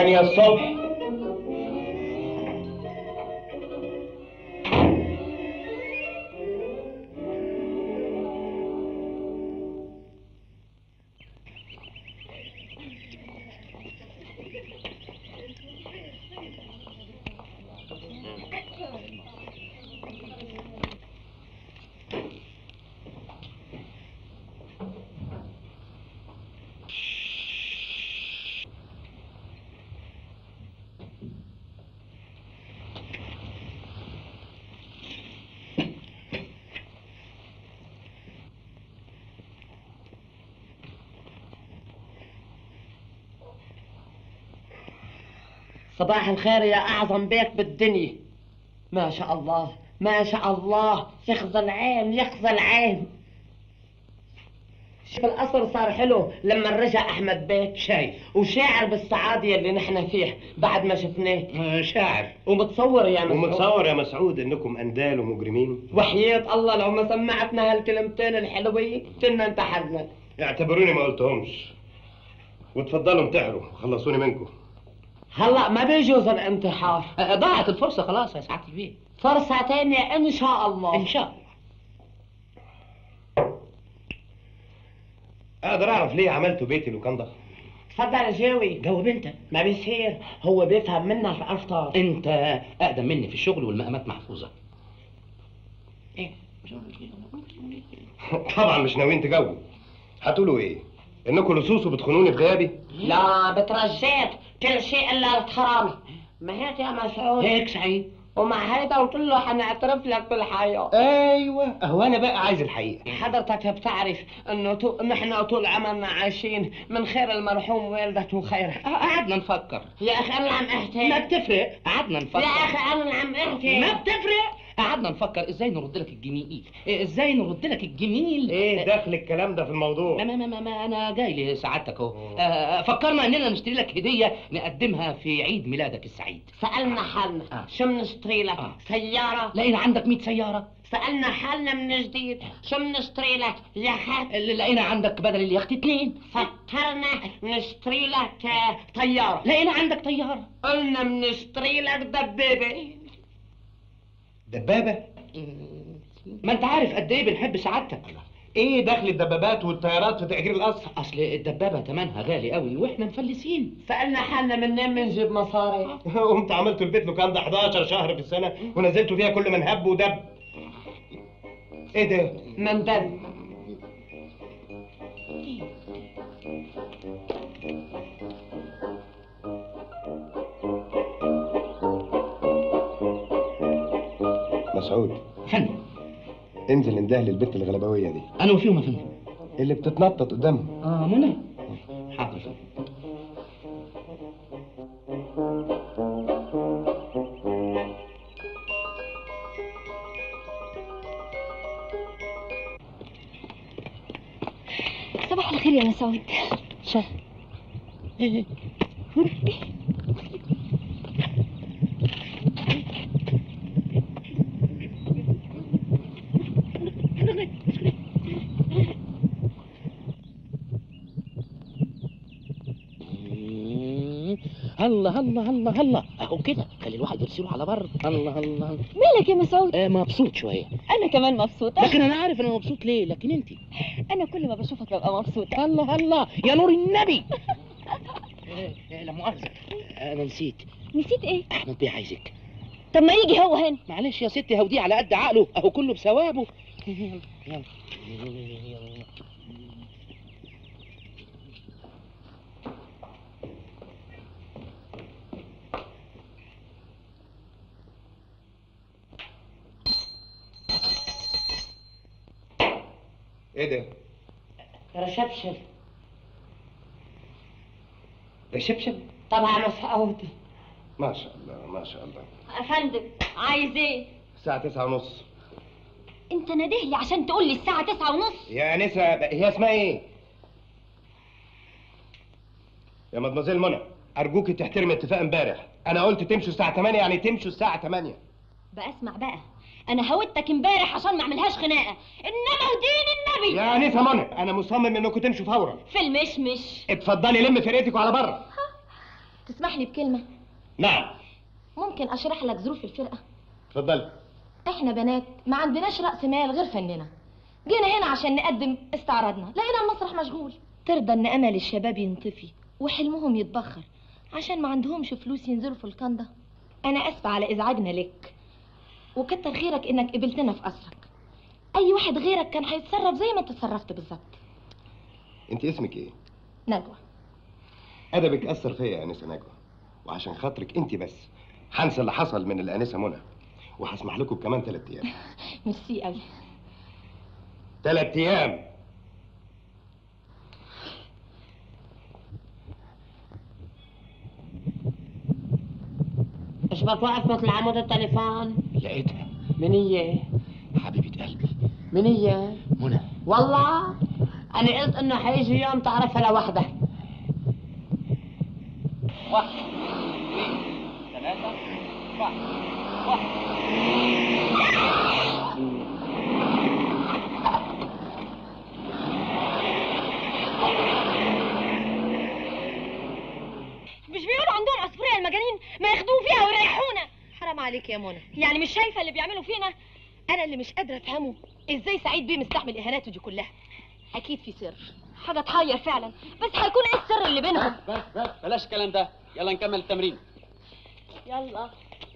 S9: تانية الصبح
S4: صباح الخير يا أعظم بيت بالدنيا ما شاء الله ما شاء الله يخزى العين يخزى العين شوف القصر صار حلو لما رجع أحمد بيك
S3: شايف
S4: وشاعر بالسعادة اللي نحن فيه بعد ما شفناه
S3: آه، شاعر
S4: ومتصور يا مسعود
S9: ومتصور يا مسعود انكم اندال ومجرمين
S4: وحياة الله لو ما سمعتنا هالكلمتين الحلوين كنا انتحرنا
S9: اعتبروني ما قلتهمش وتفضلوا انتحروا خلصوني منكم
S4: هلا ما بيجوز الانتحار
S3: آه، ضاعت الفرصة خلاص يا سعادة البيت
S4: فرصة تانية إن شاء الله
S3: إن شاء الله
S9: اقدر اعرف ليه عملتوا بيتي لوكاندا
S4: تفضل جاوي
S3: جاوب انت
S4: ما بيصير هو بيفهم منا الأفطار
S3: انت اقدم مني في الشغل والمقامات محفوظة
S9: طبعا مش ناويين تجاوبوا هتقولوا ايه انكم لصوص وبتخونوني بغيابي
S4: لا بترجيت كل شيء إلا الحرامي ما هيك يا مسعود
S3: هيك سعيد
S4: ومع هيدا قلت له حنعترف لك بالحياة
S9: ايوه اهو انا بقى عايز الحقيقه
S4: حضرتك بتعرف انه تو... نحن طول عمرنا عايشين من خير المرحوم والدته خيره
S3: آه، قعدنا نفكر
S4: يا اخي انا عم احكي
S3: ما بتفرق قعدنا نفكر
S4: يا اخي انا عم احكي
S3: ما بتفرق قعدنا نفكر ازاي نرد لك الجميل إيه، ازاي نرد لك الجميل
S9: ايه دخل الكلام ده في الموضوع
S3: ما ما ما, ما انا جاي لسعادتك اهو آه، فكرنا اننا نشتري لك هديه نقدمها في عيد ميلادك السعيد
S4: سألنا حالنا
S3: آه.
S4: شو بنشتري لك
S3: آه.
S4: سيارة
S3: لقينا عندك 100 سياره
S4: سألنا حالنا من جديد شو بنشتري لك يخت
S3: اللي لقينا عندك بدل اليخت اتنين
S4: فكرنا نشتري لك آه، طيارة
S3: لقينا عندك طياره
S4: قلنا بنشتري لك دبابة
S9: دبابه
S3: ما انت عارف قد ايه بنحب سعادتك
S9: ايه دخل الدبابات والطيارات في تاجير القصر
S3: اصل الدبابه تمنها غالي قوي واحنا مفلسين
S4: سألنا حالنا منين بنجيب مصاري
S9: قمت عملت البيت لوكاندا 11 شهر في السنه ونزلتوا فيها كل من هب ودب ايه ده
S4: من دل
S9: مسعود
S3: فندم
S9: انزل انده للبت الغلبويه دي
S3: انا وفيهم يا فندم
S9: اللي بتتنطط قدامها
S3: اه منى حاضر يا فندم
S7: صباح الخير يا مسعود شا
S3: الله الله الله الله اهو كده خلي الواحد يرسله على بر الله الله
S7: مالك يا مسعود
S3: آه مبسوط شويه
S7: انا كمان مبسوطه
S3: لكن انا عارف انا مبسوط ليه لكن انت
S7: انا كل ما بشوفك ببقى مبسوطه
S3: الله الله يا نور النبي آه، آه، لا مؤاخذه انا نسيت
S7: نسيت ايه
S3: احمد بيه عايزك
S7: طب ما يجي هو هنا
S3: معلش يا ستي هوديه على قد عقله اهو كله بثوابه يلا يلا يلا
S9: ايه ده
S4: رشبشب
S9: ده شبشب
S4: طبعا مسعود
S9: ما شاء الله ما شاء الله
S7: افندم عايز ايه
S9: الساعه تسعة ونص
S7: انت ناديه لي عشان تقول لي الساعه تسعة ونص
S9: يا انسه هي اسمها ايه يا مدمزيل منى ارجوك تحترمي اتفاق امبارح انا قلت تمشوا الساعه 8 يعني تمشوا الساعه 8
S7: بقى اسمع بقى انا هودتك امبارح عشان ما اعملهاش خناقه انما ودين النبي
S9: يا انسه منى انا مصمم انكم تمشوا فورا
S7: في المشمش
S9: اتفضلي لم فرقتك على بره
S10: تسمح لي بكلمة
S9: نعم
S10: ممكن أشرح لك ظروف الفرقة
S9: اتفضل
S10: احنا بنات ما عندناش رأس مال غير فننا جينا هنا عشان نقدم استعراضنا لقينا المسرح مشغول ترضى ان امل الشباب ينطفي وحلمهم يتبخر عشان ما عندهمش فلوس ينزلوا في الكندا انا اسفة على ازعاجنا لك وكتر خيرك انك قبلتنا في قصرك اي واحد غيرك كان هيتصرف زي ما انت اتصرفت بالظبط
S9: انت اسمك ايه
S10: نجوى
S9: ادبك اثر فيا يا انسه نجوى وعشان خاطرك انت بس هنسى اللي حصل من الانسه منى وهسمح لكم كمان ثلاث ايام
S10: ميرسي قوي
S9: ثلاث ايام
S4: ايش بتوقف مثل عمود التليفون
S3: لقيتها
S4: من هي
S3: حبيبة قلبي
S4: من هي
S3: منى
S4: والله انا قلت انه حيجي يوم تعرفها لوحدها
S3: واحد اثنين ثلاثة واحد واحد
S7: مش بيقولوا عندهم عصفورية المجانين ما ياخدوه فيها ويريحونا
S10: حرام عليك يا منى
S7: يعني مش شايفة اللي بيعملوا فينا
S10: انا اللي مش قادره افهمه ازاي سعيد بيه مستحمل اهاناته دي كلها اكيد في سر
S7: حاجة تحير فعلا بس هيكون ايه السر اللي بينهم
S11: بس بس بلاش الكلام ده يلا نكمل التمرين
S4: يلا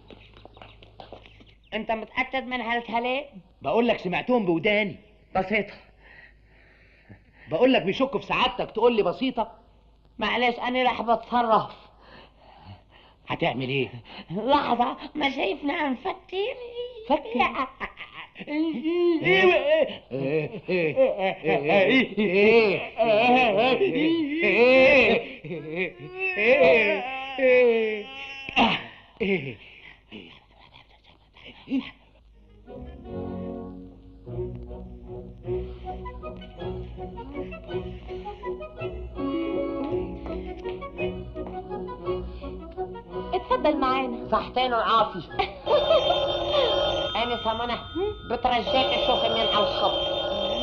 S4: انت متاكد من هالكلام
S3: بقول لك سمعتهم بوداني بسيطة بقول لك بيشكوا في سعادتك تقول لي بسيطة
S4: معلش انا رح بتصرف
S3: هتعمل ايه؟
S4: لحظه ما شايفنا عم فكر
S3: فكر.
S10: اتفضل معانا
S4: صحتين وعافية أنا سمنة بترجاك تشوفي مين على الخط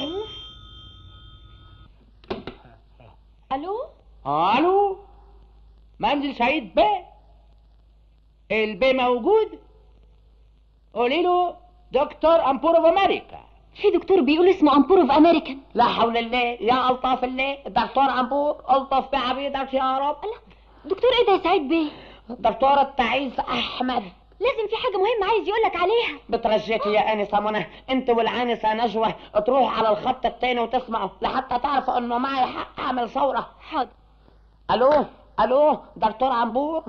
S10: الو
S3: الو منزل سعيد بيه البي موجود قولي له دكتور امبور اوف امريكا
S7: في دكتور بيقول اسمه امبور اوف امريكان
S4: لا حول الله يا ألطف الله دكتور عمبور ألطف بعبيدك يا رب
S7: دكتور ايه ده يا سعيد بيه
S4: دكتور التعيس أحمد
S7: لازم في حاجة مهمة عايز يقولك عليها
S4: بترجيك يا انسه منى انت والعانسه نجوى تروح على الخط التاني وتسمعوا لحتى تعرفوا انه معي حق اعمل ثوره
S7: حاضر
S4: الو الو دكتور عمبور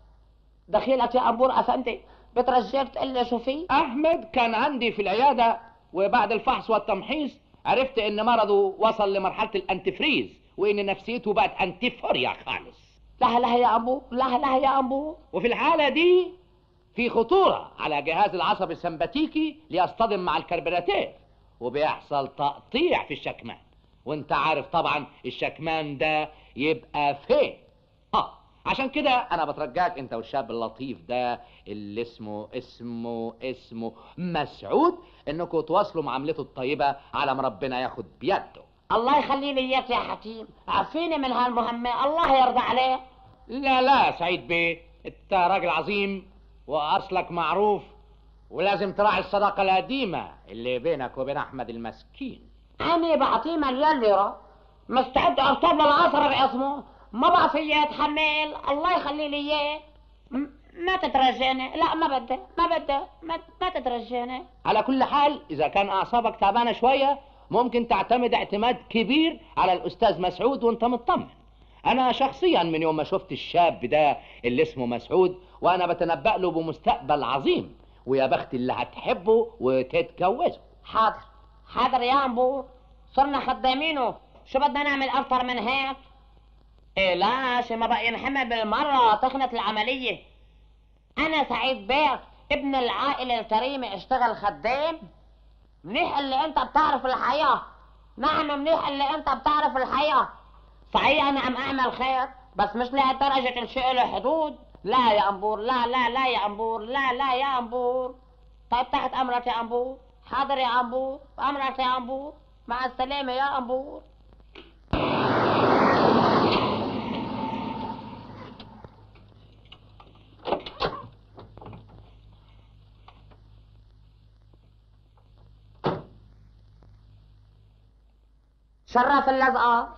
S4: دخيلك يا عمبور افندي بترجيك تقول لي شو في
S3: احمد كان عندي في العياده وبعد الفحص والتمحيص عرفت ان مرضه وصل لمرحله الانتفريز وان نفسيته بقت انتفوريا خالص
S4: لا لا يا عمبور لا لا يا عمبور
S3: وفي الحاله دي في خطوره على جهاز العصب السمباتيكي ليصطدم مع الكربراتير وبيحصل تقطيع في الشكمان وانت عارف طبعا الشكمان ده يبقى فين اه عشان كده انا بترجاك انت والشاب اللطيف ده اللي اسمه اسمه اسمه مسعود انكم تواصلوا معاملته الطيبه على ما ربنا ياخد بيده
S4: الله يخلي لي اياك يا حكيم عفيني من هالمهمه الله يرضى عليك
S3: لا لا سعيد بيه انت راجل عظيم واصلك معروف ولازم تراعي الصداقه القديمه اللي بينك وبين احمد المسكين
S4: انا بعطيه مليون ليره مستعد ارطب للعصر باسمه ما بقى فيا اتحمل الله يخلي لي اياه م- ما تترجاني لا ما بدي ما بدي ما, ما تترجاني
S3: على كل حال اذا كان اعصابك تعبانه شويه ممكن تعتمد اعتماد كبير على الاستاذ مسعود وانت مطمن انا شخصيا من يوم ما شفت الشاب ده اللي اسمه مسعود وانا بتنبأ له بمستقبل عظيم ويا بخت اللي هتحبه وتتجوزه
S4: حاضر حاضر يا عمبور صرنا خدامينه شو بدنا نعمل اكتر من هيك إيه لا شي ما بقى ينحمل بالمرة تخنت العملية أنا سعيد بيه ابن العائلة الكريمة اشتغل خدام منيح اللي أنت بتعرف الحياة نعم منيح اللي أنت بتعرف الحياة صحيح أنا عم أعمل خير بس مش لهالدرجة الشيء له حدود لا يا أمبور لا لا لا يا أمبور لا لا يا أمبور طيب تحت أمرك يا أمبور حاضر يا أمبور أمرك يا أمبور مع السلامة يا أمبور
S10: شرف اللزقه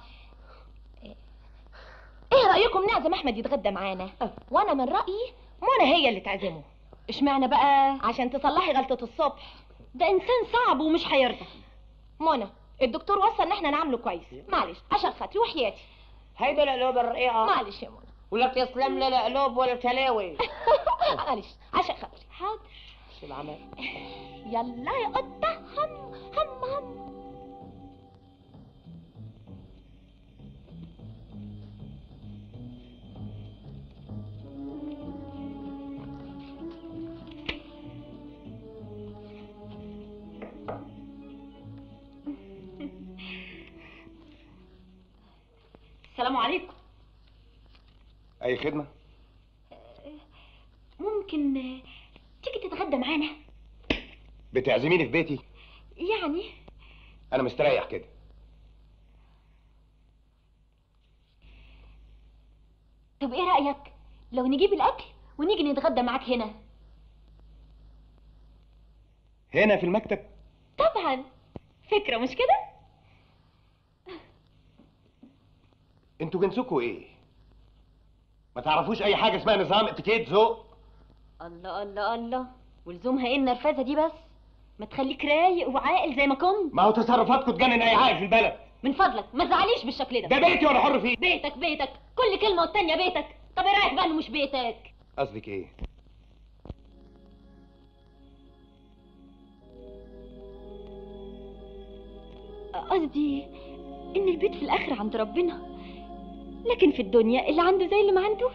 S10: ايه رايكم نعزم احمد يتغدى معانا وانا من رايي منى هي اللي تعزمه اشمعنى بقى عشان تصلحي غلطه الصبح ده انسان صعب ومش هيرضى منى الدكتور وصى ان احنا نعامله كويس معلش عشان خاطري وحياتي
S4: هيدا القلوب الرقيقة
S10: معلش يا منى
S4: ولا بتسلم لي القلوب ولا التلاوي
S10: معلش عشان خاطري حاضر
S4: شو العمل؟
S10: يلا يا قطة هم هم هم السلام عليكم
S9: اي خدمه
S10: ممكن آه، تيجي تتغدى معانا
S9: بتعزميني في بيتي
S10: يعني
S9: انا مستريح كده
S10: طب ايه رأيك لو نجيب الأكل ونيجي نتغدى معاك هنا
S9: هنا في المكتب
S10: طبعا فكرة مش كده
S9: انتوا جنسكوا ايه ما تعرفوش اي حاجه اسمها نظام اتيكيت ذوق
S10: الله الله الله ولزومها ايه النرفزة دي بس ما تخليك رايق وعاقل زي ما كنت
S9: ما هو تصرفاتكم تجنن اي عاقل في البلد
S10: من فضلك ما تزعليش بالشكل ده
S9: ده بيتي وانا حر فيه
S10: بيتك بيتك كل كلمة والتانية بيتك طب ايه رأيك بقى انه مش بيتك
S9: قصدك ايه
S10: قصدي ان البيت في الاخر عند ربنا لكن في الدنيا اللي عنده زي اللي ما عندوش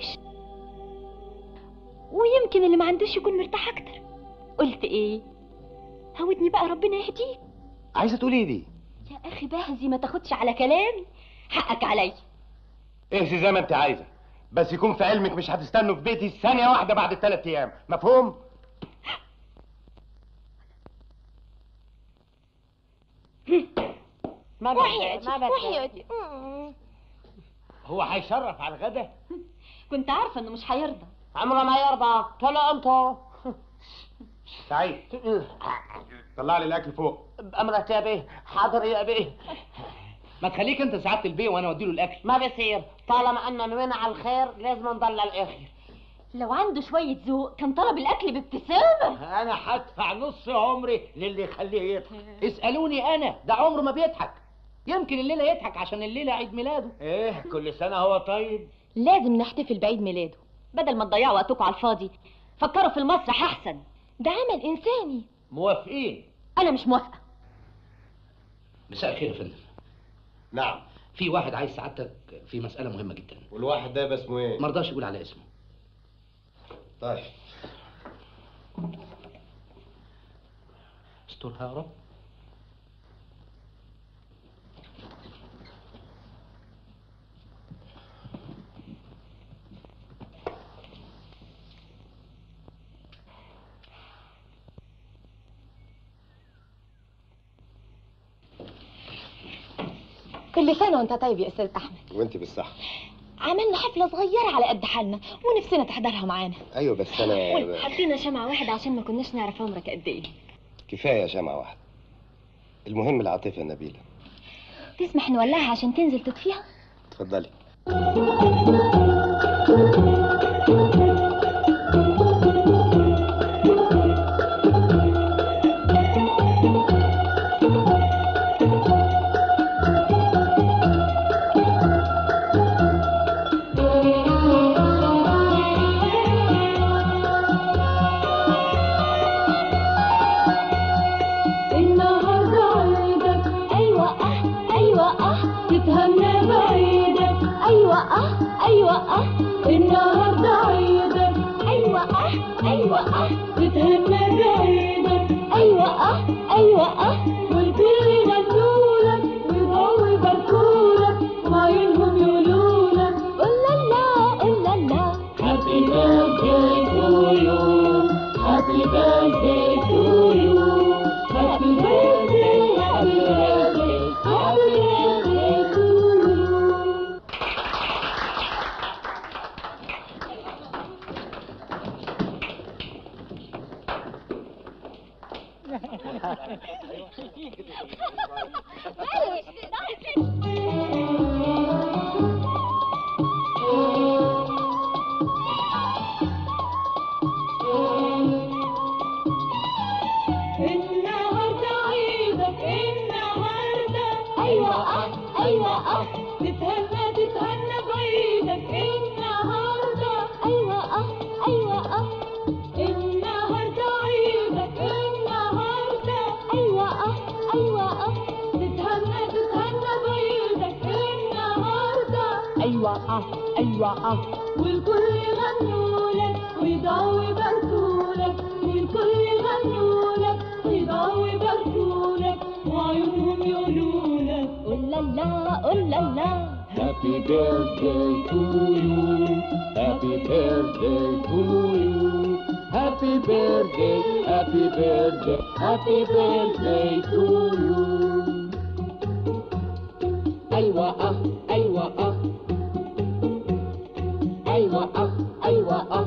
S10: ويمكن اللي ما عندوش يكون مرتاح اكتر قلت ايه هودني بقى ربنا يهديك
S9: عايزه تقولي ايه دي
S10: يا اخي بهزي ما تاخدش على كلامي حقك عليا
S9: اهزي زي ما انت عايزه بس يكون في علمك مش هتستنوا في بيتي ثانيه واحده بعد الثلاث ايام مفهوم
S4: ما
S10: وحياتي
S4: بدي ما بدي
S10: وحياتي مم.
S2: هو هيشرف على الغدا
S10: كنت عارفة انه مش هيرضى
S4: عمره ما يرضى طلع انت
S9: سعيد طلع لي الاكل فوق
S4: بأمرك يا بيه حاضر يا بيه
S3: ما تخليك انت سعاده البيه وانا اوديله الاكل
S4: ما بيصير طالما اننا نوينا على الخير لازم نضل للاخر
S10: لو عنده شوية ذوق كان طلب الأكل بابتسامة
S2: انا هدفع نص عمري للي يخليه يضحك
S3: اسالوني انا ده عمره ما بيضحك يمكن الليله يضحك عشان الليله عيد ميلاده
S2: ايه كل سنه هو طيب
S10: لازم نحتفل بعيد ميلاده بدل ما تضيعوا وقتكم على الفاضي فكروا في المسرح أحسن ده عمل إنساني
S2: موافقين
S10: أنا مش موافقة
S3: مساء الخير يا فندم
S9: نعم
S3: في واحد عايز سعادتك في مساله مهمه جدا
S9: والواحد ده يبقى اسمه ايه
S3: ما رضاش يقول على اسمه
S9: طيب
S3: استرها يا رب
S10: كل سنة وأنت طيب يا أستاذ أحمد
S9: وانت بالصحه
S10: عملنا حفلة صغيرة على قد حالنا ونفسنا تحضرها معانا
S9: ايوه بس انا
S10: حطينا شمعة واحدة عشان ما كناش نعرف عمرك قد إيه
S9: كفايه شمعه واحده المهم العاطفه نبيله
S10: تسمح نولعها عشان تنزل تطفيها
S9: اتفضلي
S12: النهارده عيدك ايوه اه ايوه اه تتهنى بعيدك ايوه اه ايوه اه النهارده عيدك ايوه اه ايوه اه تتهنى بعيدك ايوه اه ايوه اه والكل يغنولك ويضوي يباركولك وعيونهم يقولولك قول لا لا قول لا لا Happy birthday to you Happy birthday to you Happy birthday, happy birthday, happy birthday to you. النهارده عيدك النهارده ايوه اه ايوه اه تتهنى تتهنى بعيدك النهارده ايوه اه ايوه اه النهارده عيدك النهارده ايوه اه ايوه اه تتهنى تتهنى بعيدك النهارده
S13: ايوه اه ايوه اه
S12: والكل يغنوا لك ويدعوا يباركوا لك والكل يغنوا لك ويدعوا يباركوا لك وعيونهم يقولوا لك قول لا لا قول لا لا
S14: Happy birthday to you. Happy birthday to you. Happy birthday, happy birthday, happy birthday to you. أيوة أه أيوة أه أيوة أه أيوة أه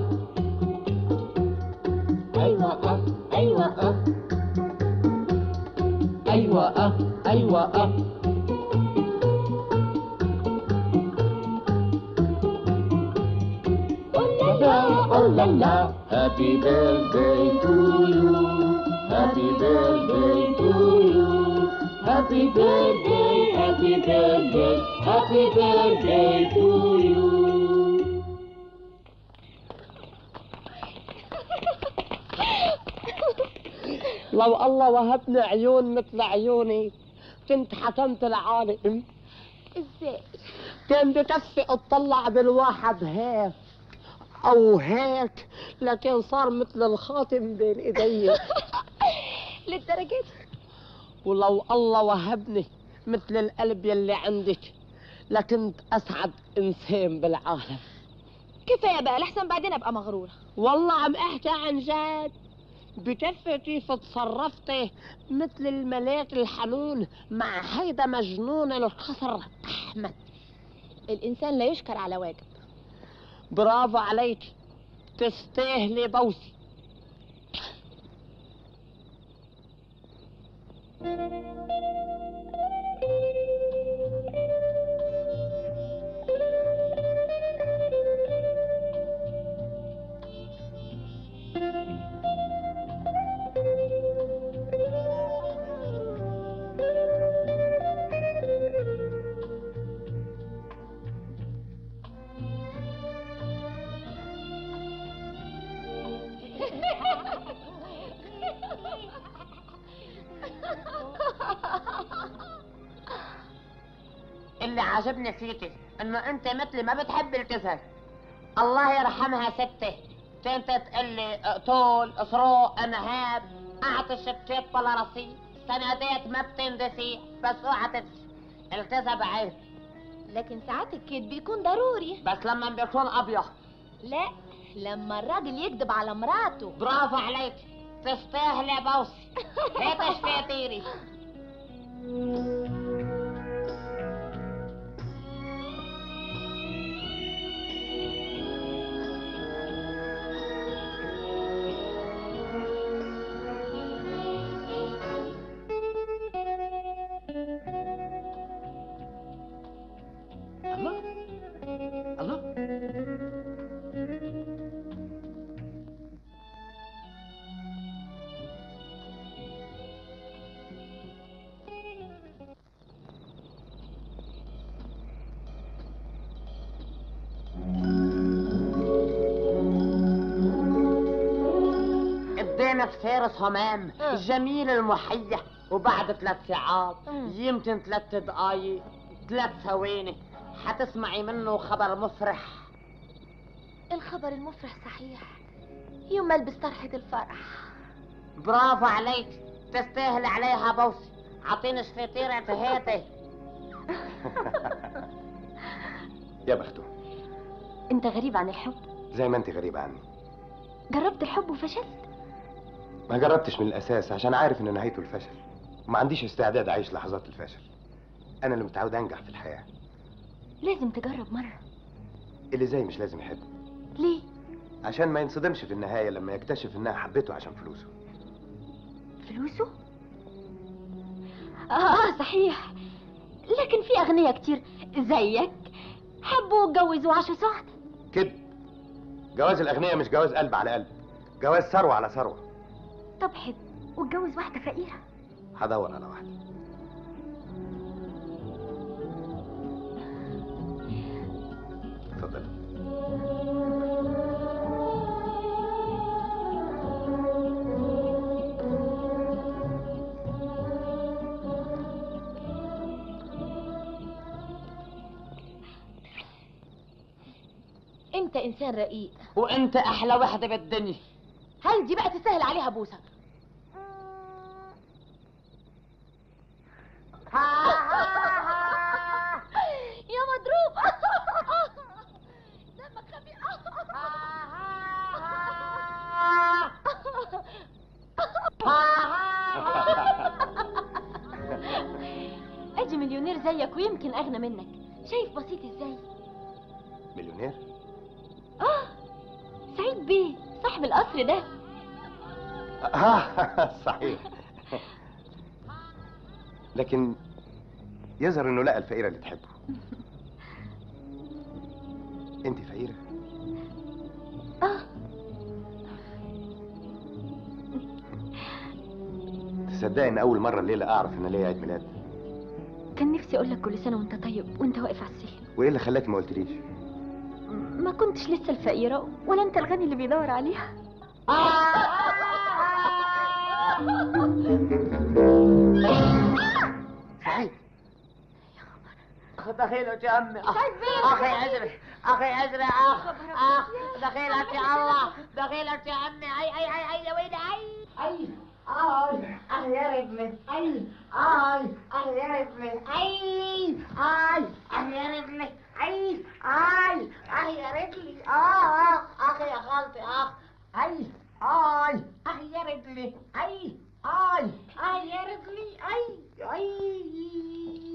S14: أيوة أه أيوة أه أيوة أه أيوة أه Oh la la, happy birthday to you. Happy birthday to you. Happy birthday, happy birthday, happy birthday to you.
S13: لو الله وهبني عيون مثل عيوني كنت حكمت العالم
S10: ازاي
S13: كان بكفي اطلع بالواحد هيك او هيك لكن صار مثل الخاتم بين ايدي
S10: للدرجة دي
S13: ولو الله وهبني مثل القلب يلي عندك لكنت اسعد انسان بالعالم
S10: كفايه بقى لحسن بعدين ابقى مغروره
S13: والله عم احكي عن جد بكفي كيف تصرفتي مثل الملاك الحنون مع هيدا مجنون القصر احمد
S10: الانسان لا يشكر على واجب
S13: برافو عليك تستاهلي بوسي اللي عاجبني فيكي انه انت مثلي ما بتحب الكذب الله يرحمها ستي كانت تقلي طول اسروق انهاب اعطي الشتات بلا رصيد سندات ما بتندسي بس اوعى تنسي الكذب عيب
S10: لكن ساعات الكذب بيكون ضروري
S13: بس لما بيكون ابيض
S10: لا لما الراجل يكذب على مراته
S13: برافو عليك تستاهلي بوسي هيك شفيتيري
S3: الله الله
S13: ادينا فارس همام الجميل المحيح وبعد ثلاث ساعات يمكن ثلاث دقايق ثلاث ثواني حتسمعي منه خبر مفرح
S10: الخبر المفرح صحيح يوم ما البس طرحة الفرح
S13: برافو عليك تستاهل عليها بوسي عطيني شفيتيرة هاتي
S9: يا بخته
S10: انت غريب عن الحب
S9: زي ما انت غريبة عني
S10: جربت الحب وفشلت
S9: ما جربتش من الأساس عشان عارف إن نهايته الفشل وما عنديش استعداد أعيش لحظات الفشل أنا اللي متعود أنجح في الحياة
S10: لازم تجرب مرة
S9: اللي زي مش لازم يحب
S10: ليه
S9: عشان ما ينصدمش في النهاية لما يكتشف إنها حبته عشان فلوسه
S7: فلوسه اه صحيح لكن في اغنياء كتير زيك حبوا واتجوزوا وعاشوا سعد
S9: كده جواز الاغنياء مش جواز قلب على قلب جواز ثروه على ثروه
S7: طب حب واتجوز واحده فقيره
S9: هدور على واحده اتفضل
S10: انت انسان رقيق
S13: وانت احلى واحده بالدنيا
S10: هل دي بقى تسهل عليها بوسه يا مضروب دمك خفيف اجي مليونير زيك ويمكن اغنى منك شايف بسيط ازاي
S9: مليونير
S7: اه سعيد بيه صاحب القصر ده
S9: اه صحيح لكن يظهر انه لقى الفقيره اللي تحبه انت فقيره
S7: اه
S9: تصدقي ان اول مره الليله اعرف ان ليا عيد ميلاد
S7: كان نفسي اقول لك كل سنه وانت طيب وانت واقف على السلم
S9: وايه اللي خلاك ما قلتليش
S7: ما كنتش لسه الفقيره ولا انت الغني اللي بيدور عليها
S13: سعيد دخيلك يا امي اخي عزري اخي عزري اخ اخ دخيلك يا الله دخيلك يا امي اي اي اي اي يا ويلي اي اي اي اه يا رجلي اي اي اه يا رجلي اي اي اه يا رجلي اي اي اه يا رجلي اه اه اخي يا خالتي اخ اي اي اه يا رجلي اي اي اه يا رجلي اي اي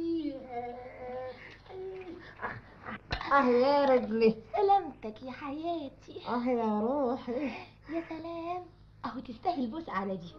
S13: اه يا رجلي
S10: سلامتك يا حياتي
S13: اه يا روحي
S10: يا سلام اهو تستاهل بوس على دي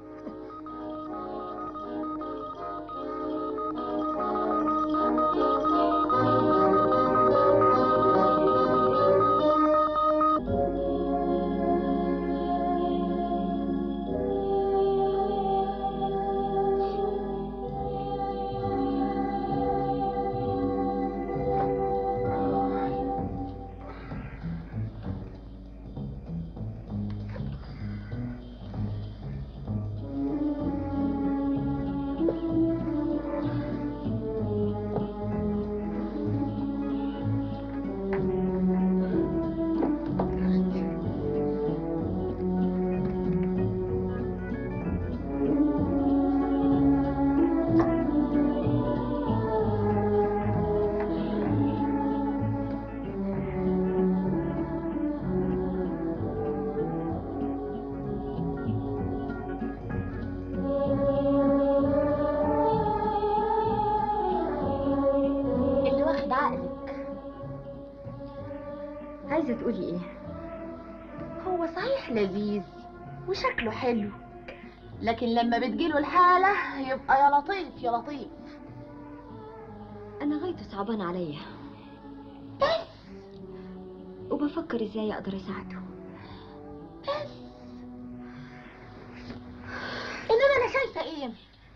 S10: اللي واخد عقلك
S7: عايزه تقولي ايه
S10: هو صحيح لذيذ وشكله حلو لكن لما بتجيله الحالة يبقى يا لطيف يا لطيف
S7: انا غايته صعبان عليا بس وبفكر ازاي اقدر اساعده
S10: انما انا شايفة ايه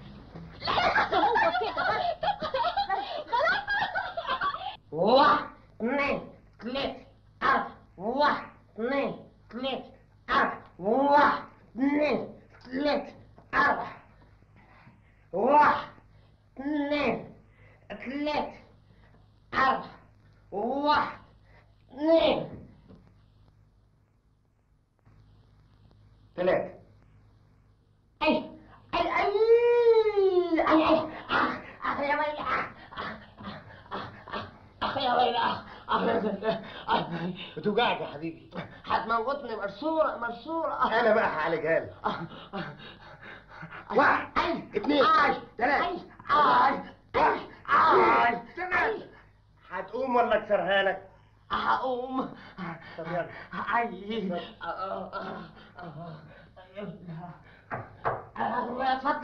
S10: هو كده خلاص
S13: واحد اثنين ثلاثة أربعة واحد اثنين ثلاثة أربعة واحد اثنين ثلاثة أربعة واحد اثنين ثلاثة أربعة واحد اثنين
S9: ثلاثة
S13: أي أي أي أي أي أخ أخ يا ويلي أخ أخ يا ويلي أخ أخ
S9: بتوجعك يا حبيبي
S13: هتموتني مرسورة مرسورة
S9: انا بقى هعالجها لك واحد
S13: أي
S9: اثنين
S13: أي
S9: ثلاثة
S13: أي أي أي أي
S9: ثلاثة هتقوم ولا اكسرها لك؟
S13: هقوم
S9: طب يلا
S13: أي اتفضل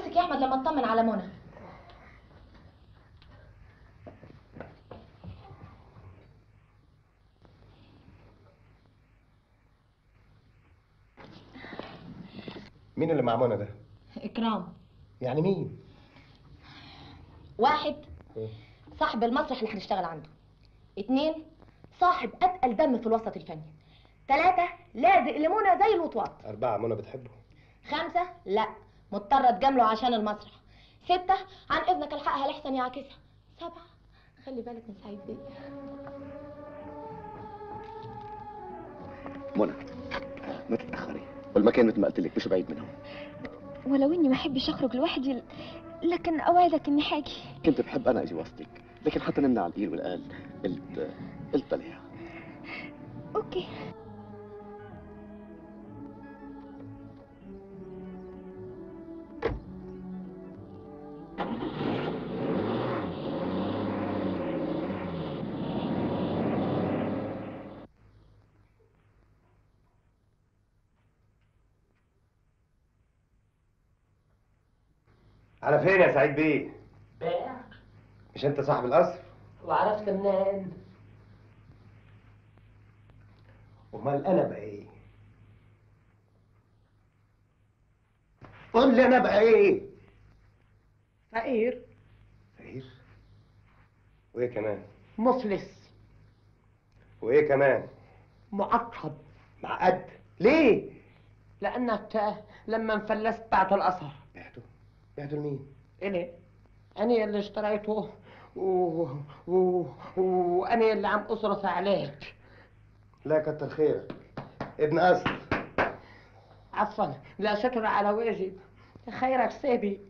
S10: نفسك يا احمد لما اطمن على منى
S9: مين اللي مع منى ده؟
S10: اكرام
S9: يعني مين؟
S10: واحد صاحب المسرح اللي هنشتغل عنده اتنين صاحب اتقل دم في الوسط الفني تلاتة لازق لمنى زي الوطواط
S9: أربعة منى بتحبه
S10: خمسة لا مضطرة تجامله عشان المسرح ستة عن إذنك الحقها لحسن يعاكسها سبعة خلي بالك من سعيد بيه
S8: منى ما تتأخري والمكان مثل ما قلت لك مش بعيد منهم
S15: ولو اني ما احبش اخرج لوحدي لكن اوعدك اني حاجي
S8: كنت بحب أنا أجي وسطك لكن حتى نمنع القيل والقال قلت قلت عليها
S15: اوكي
S9: على فين يا سعيد بيه؟
S16: بيع
S9: مش أنت صاحب القصر؟
S16: وعرفت منين؟
S9: أمال أنا بقى إيه؟ قول لي أنا بقى إيه؟
S16: فقير
S9: فقير؟ وإيه كمان؟
S16: مفلس
S9: وإيه كمان؟
S16: معقد
S9: معقد ليه؟
S16: لأنك لما انفلست بعت الأثر
S9: بعته؟ بعته لمين؟
S16: إلي أنا اللي اشتريته و... و... وأنا اللي عم أصرف عليك
S9: لا كتر خيرك ابن أصل
S16: عفوا لا شكر على واجب خيرك سابي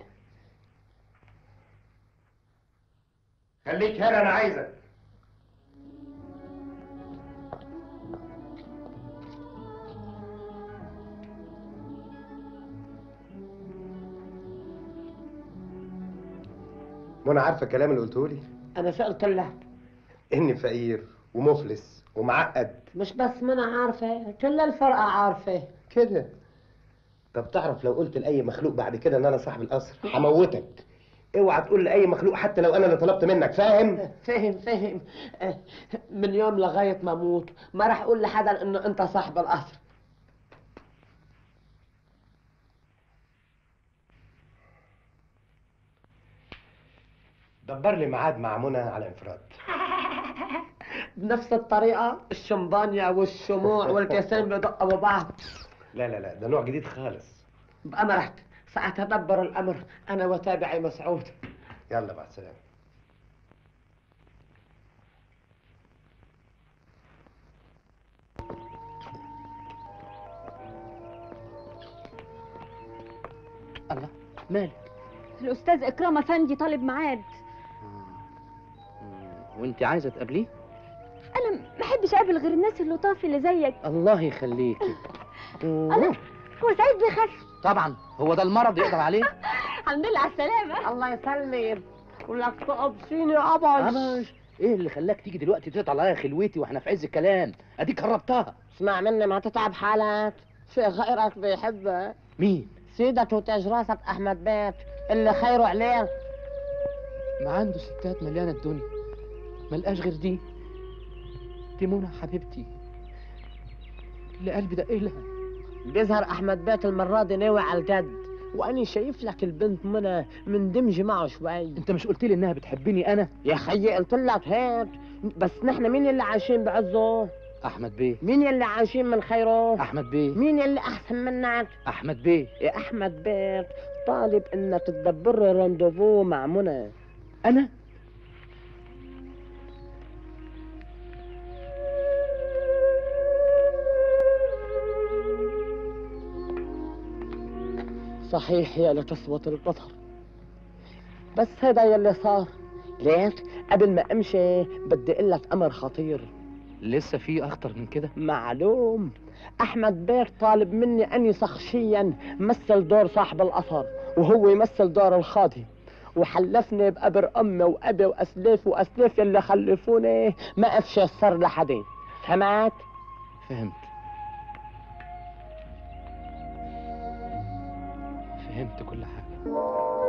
S9: خليك هنا أنا عايزك منى عارفة الكلام اللي قلته لي؟
S16: أنا سألت لك
S9: إني فقير ومفلس ومعقد
S16: مش بس منى عارفة كل الفرقة عارفة
S9: كده طب تعرف لو قلت لأي مخلوق بعد كده إن أنا صاحب القصر هموتك اوعى تقول لأي مخلوق حتى لو أنا اللي طلبت منك فاهم؟
S16: فهم فهم آه، من يوم لغاية ما أموت ما راح أقول لحدا إنه أنت صاحب القصر
S9: دبر لي ميعاد مع منى على انفراد
S16: بنفس الطريقة الشمبانيا والشموع والكاسين بدقوا ببعض
S9: لا لا لا ده نوع جديد خالص
S16: بأمرك سأتدبر الأمر أنا وتابعي مسعود
S9: يلا مع السلامة
S3: الله مالك
S15: الاستاذ اكرام افندي طالب ميعاد
S3: وانت عايزه تقابليه
S15: انا ما احبش اقابل غير الناس اللطاف اللي زيك
S3: الله يخليكي
S15: الله هو سعيد بيخف
S3: طبعا هو ده المرض يقدر عليه
S15: الحمد لله على السلامه
S16: الله يسلمك ولك تقبسيني أبش
S3: أبش ايه اللي خلاك تيجي دلوقتي تقطع عليا خلوتي واحنا في عز الكلام اديك هربتها
S16: اسمع مني ما تتعب حالك في غيرك بيحبك
S3: مين
S16: سيدة وتاج راسك أحمد بيت اللي خيره عليه
S3: ما عنده ستات مليانه الدنيا ملقاش غير دي دي منى حبيبتي اللي قلبي دق لها
S16: بيظهر أحمد بيت المرة دي ناوي على الجد وأنا شايف لك البنت منى مندمجة معه شوي
S3: انت مش قلت لي انها بتحبني انا
S16: يا خيي قلت لك هيك بس نحن مين اللي عايشين بعزه
S3: احمد بيه
S16: مين اللي عايشين من خيره
S3: احمد بيه
S16: مين اللي أحسن منك
S3: احمد بيه
S16: يا أحمد بيت طالب إنك تدبر لي روندوفو مع منى
S3: انا
S16: صحيح يا لكسوة البصر بس هذا يلي صار ليش قبل ما امشي بدي اقول لك امر خطير
S3: لسه في اخطر من كده
S16: معلوم احمد بيك طالب مني اني شخصيا مثل دور صاحب القصر وهو يمثل دور الخادم وحلفني بقبر امي وابي واسلاف واسلاف يلي خلفوني ما افشي السر لحدين فهمت؟
S3: فهمت فهمت كل حاجه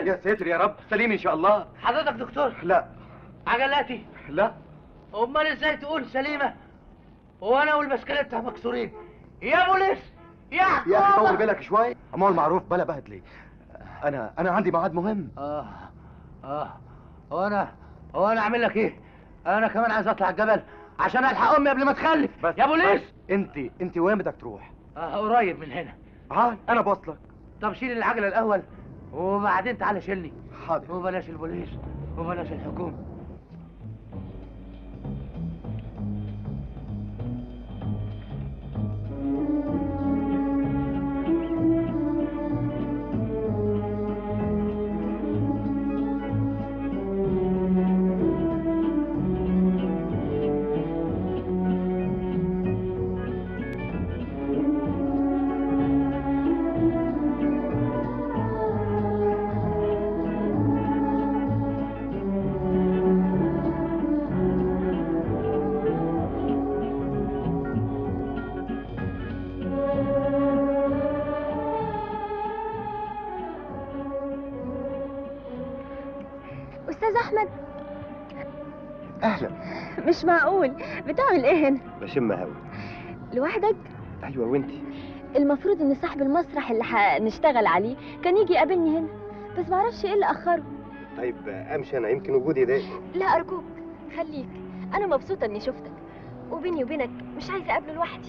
S17: يا ساتر يا رب سليم ان شاء الله
S3: حضرتك دكتور
S17: لا
S3: عجلاتي
S17: لا
S3: امال ازاي تقول سليمه وانا والبسكليتة مكسورين يا بوليس يا
S17: يا اخي طول
S3: حكومة.
S17: بالك شوي امال معروف بلا بهدلي انا انا عندي ميعاد مهم
S3: اه اه هو انا هو انا اعمل لك ايه انا كمان عايز اطلع الجبل عشان الحق امي قبل ما تخلف يا بوليس
S17: انت انت وين بدك تروح
S3: آه قريب من هنا
S17: عال انا بوصلك
S3: طب شيل العجله الاول وبعدين تعالى شيلني
S17: حاضر
S3: وبلاش البوليس وبلاش الحكومه
S15: استاذ احمد
S9: اهلا
S15: مش معقول بتعمل ايه هنا
S9: بشم هوا
S15: لوحدك
S9: ايوه وانتي
S15: المفروض ان صاحب المسرح اللي هنشتغل عليه كان يجي يقابلني هنا بس معرفش ايه اللي اخره
S9: طيب امشي انا يمكن وجودي ده
S15: لا ارجوك خليك انا مبسوطه اني شفتك وبيني وبينك مش عايزه اقابله لوحدي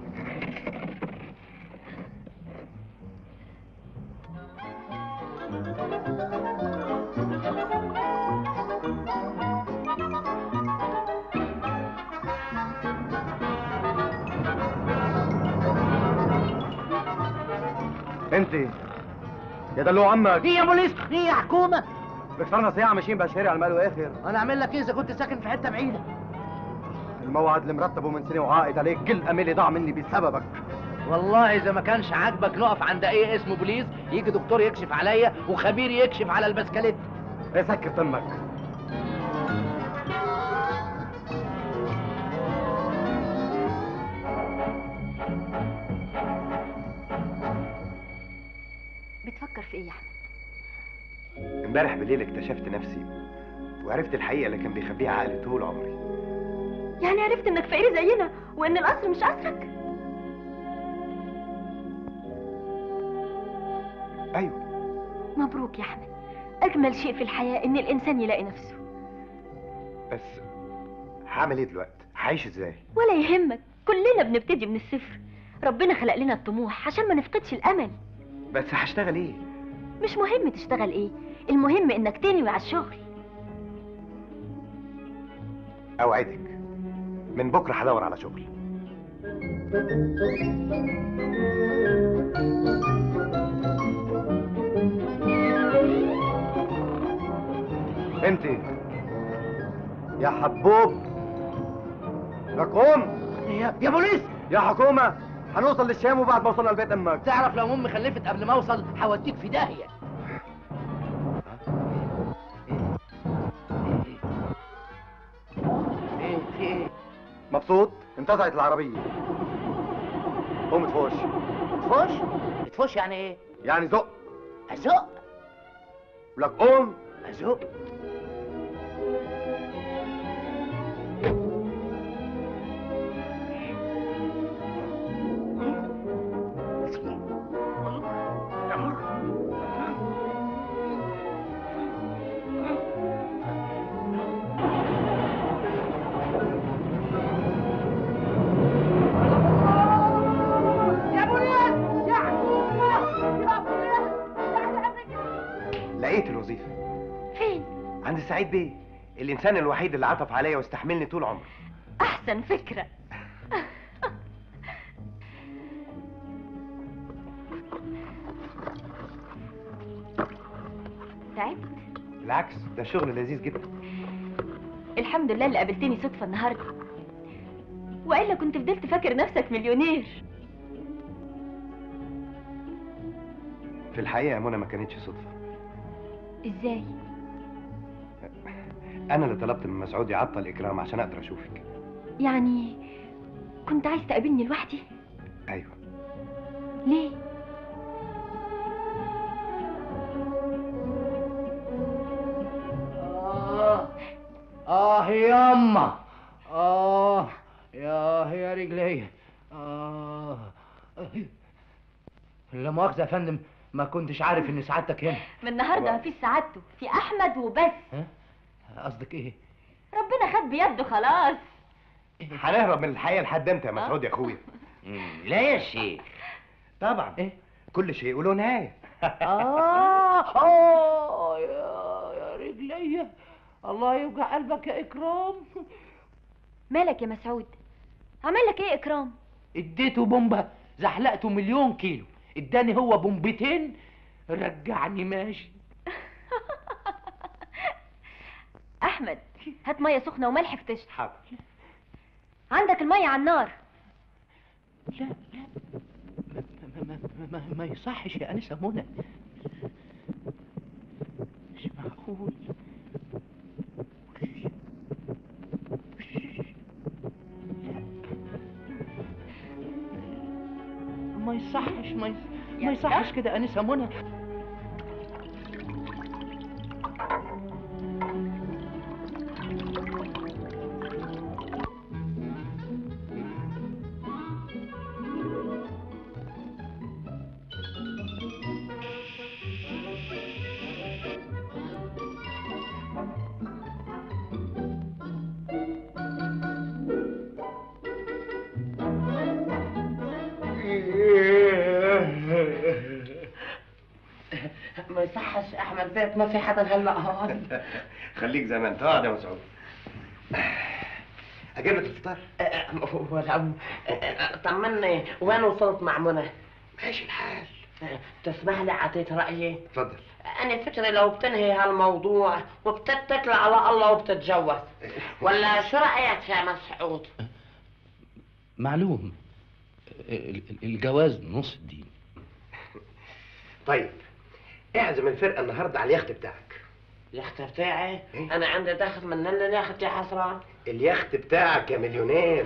S17: انت يا دلو عمك
S3: ايه يا بوليس ايه يا حكومه
S17: بكسرنا ساعه ماشيين بهالشارع المال واخر
S3: انا اعمل لك ايه اذا كنت ساكن في حته بعيده
S17: الموعد اللي مرتبه من سنه وعائد عليك كل املي ضاع مني بسببك
S3: والله اذا ما كانش عاجبك نقف عند اي اسم بوليس يجي دكتور يكشف عليا وخبير يكشف على البسكليت
S17: ايه سكر تمك
S15: بتفكر في ايه يا احمد
S9: امبارح بالليل اكتشفت نفسي وعرفت الحقيقه اللي كان بيخبيها عقلي طول عمري
S15: يعني عرفت انك فقير زينا وان القصر مش قصرك
S9: ايوه
S15: مبروك يا احمد اجمل شيء في الحياه ان الانسان يلاقي نفسه
S9: بس هعمل ايه دلوقتي هعيش ازاي
S15: ولا يهمك كلنا بنبتدي من الصفر ربنا خلق لنا الطموح عشان ما نفقدش الامل
S9: بس هشتغل ايه
S15: مش مهم تشتغل ايه المهم انك تنوي على الشغل
S9: اوعدك من بكره هدور على شغل
S17: انت يا حبوب رقوم
S3: يا, يا بوليس
S17: يا حكومه هنوصل للشام وبعد ما وصلنا لبيت امك
S3: تعرف لو امي خلفت قبل ما اوصل هوديك في داهيه ايه في ايه
S17: مبسوط انتزعت العربيه قوم تفوش
S3: تفوش تفوش يعني ايه
S17: يعني زق
S3: ازق
S17: لك قوم
S3: ازق
S12: يا بوليس يا حكومة يا بوليس
S9: لقيت الوظيفه
S15: فين
S9: عند سعيد بيه الانسان الوحيد اللي عطف عليا واستحملني طول عمري
S15: احسن فكره تعبت
S9: بالعكس ده شغل لذيذ جدا
S15: الحمد لله اللي قابلتني صدفه النهارده والا كنت فضلت فاكر نفسك مليونير
S9: في الحقيقه يا منى ما كانتش صدفه
S15: ازاي
S9: انا اللي طلبت من مسعود يعطل اكرام عشان اقدر اشوفك
S15: يعني كنت عايز تقابلني لوحدي
S9: ايوه
S15: ليه
S3: اه ياما اه يا يا رجلي اه لا مؤاخذة يا فندم ما كنتش عارف ان سعادتك هنا
S15: من النهارده مفيش سعادته في احمد وبس
S3: قصدك ايه؟
S15: ربنا خد بيده خلاص
S9: هنهرب من الحقيقه لحد امتى يا مسعود يا اخويا
S3: لا يا شيخ
S9: طبعا
S3: إيه؟
S9: كل شيء وله نهايه
S3: اه اه يا يا رجلي الله يوجع قلبك يا اكرام
S15: مالك يا مسعود عمل لك ايه اكرام
S3: اديته بومبا زحلقته مليون كيلو اداني هو بومبتين رجعني ماشي
S15: احمد هات ميه سخنه وملح في تشرب
S9: حاضر
S15: عندك الميه على النار
S3: لا لا ما, ما, ما, ما, ما يصحش يا انسه منى مش معقول ما يصحش ما, يص- ما يصحش كده يا انسه منى
S13: ما يصحش احمد بيت ما في حدا هلا هون
S9: خليك زي ما انت اقعد يا مسعود اجيب لك الفطار
S13: ولا طمني وين وصلت مع منى
S9: ماشي الحال
S13: تسمح لي اعطيت رايي
S9: اتفضل
S13: انا فكري لو بتنهي هالموضوع وبتتكل على الله وبتتجوز ولا شو رايك يا مسعود
S3: معلوم ال- ال- الجواز نص الدين
S9: طيب اعزم الفرقه النهارده على اليخت بتاعك
S13: اليخت بتاعي انا عندي دخل من اليخت يا حسره
S9: اليخت بتاعك يا مليونير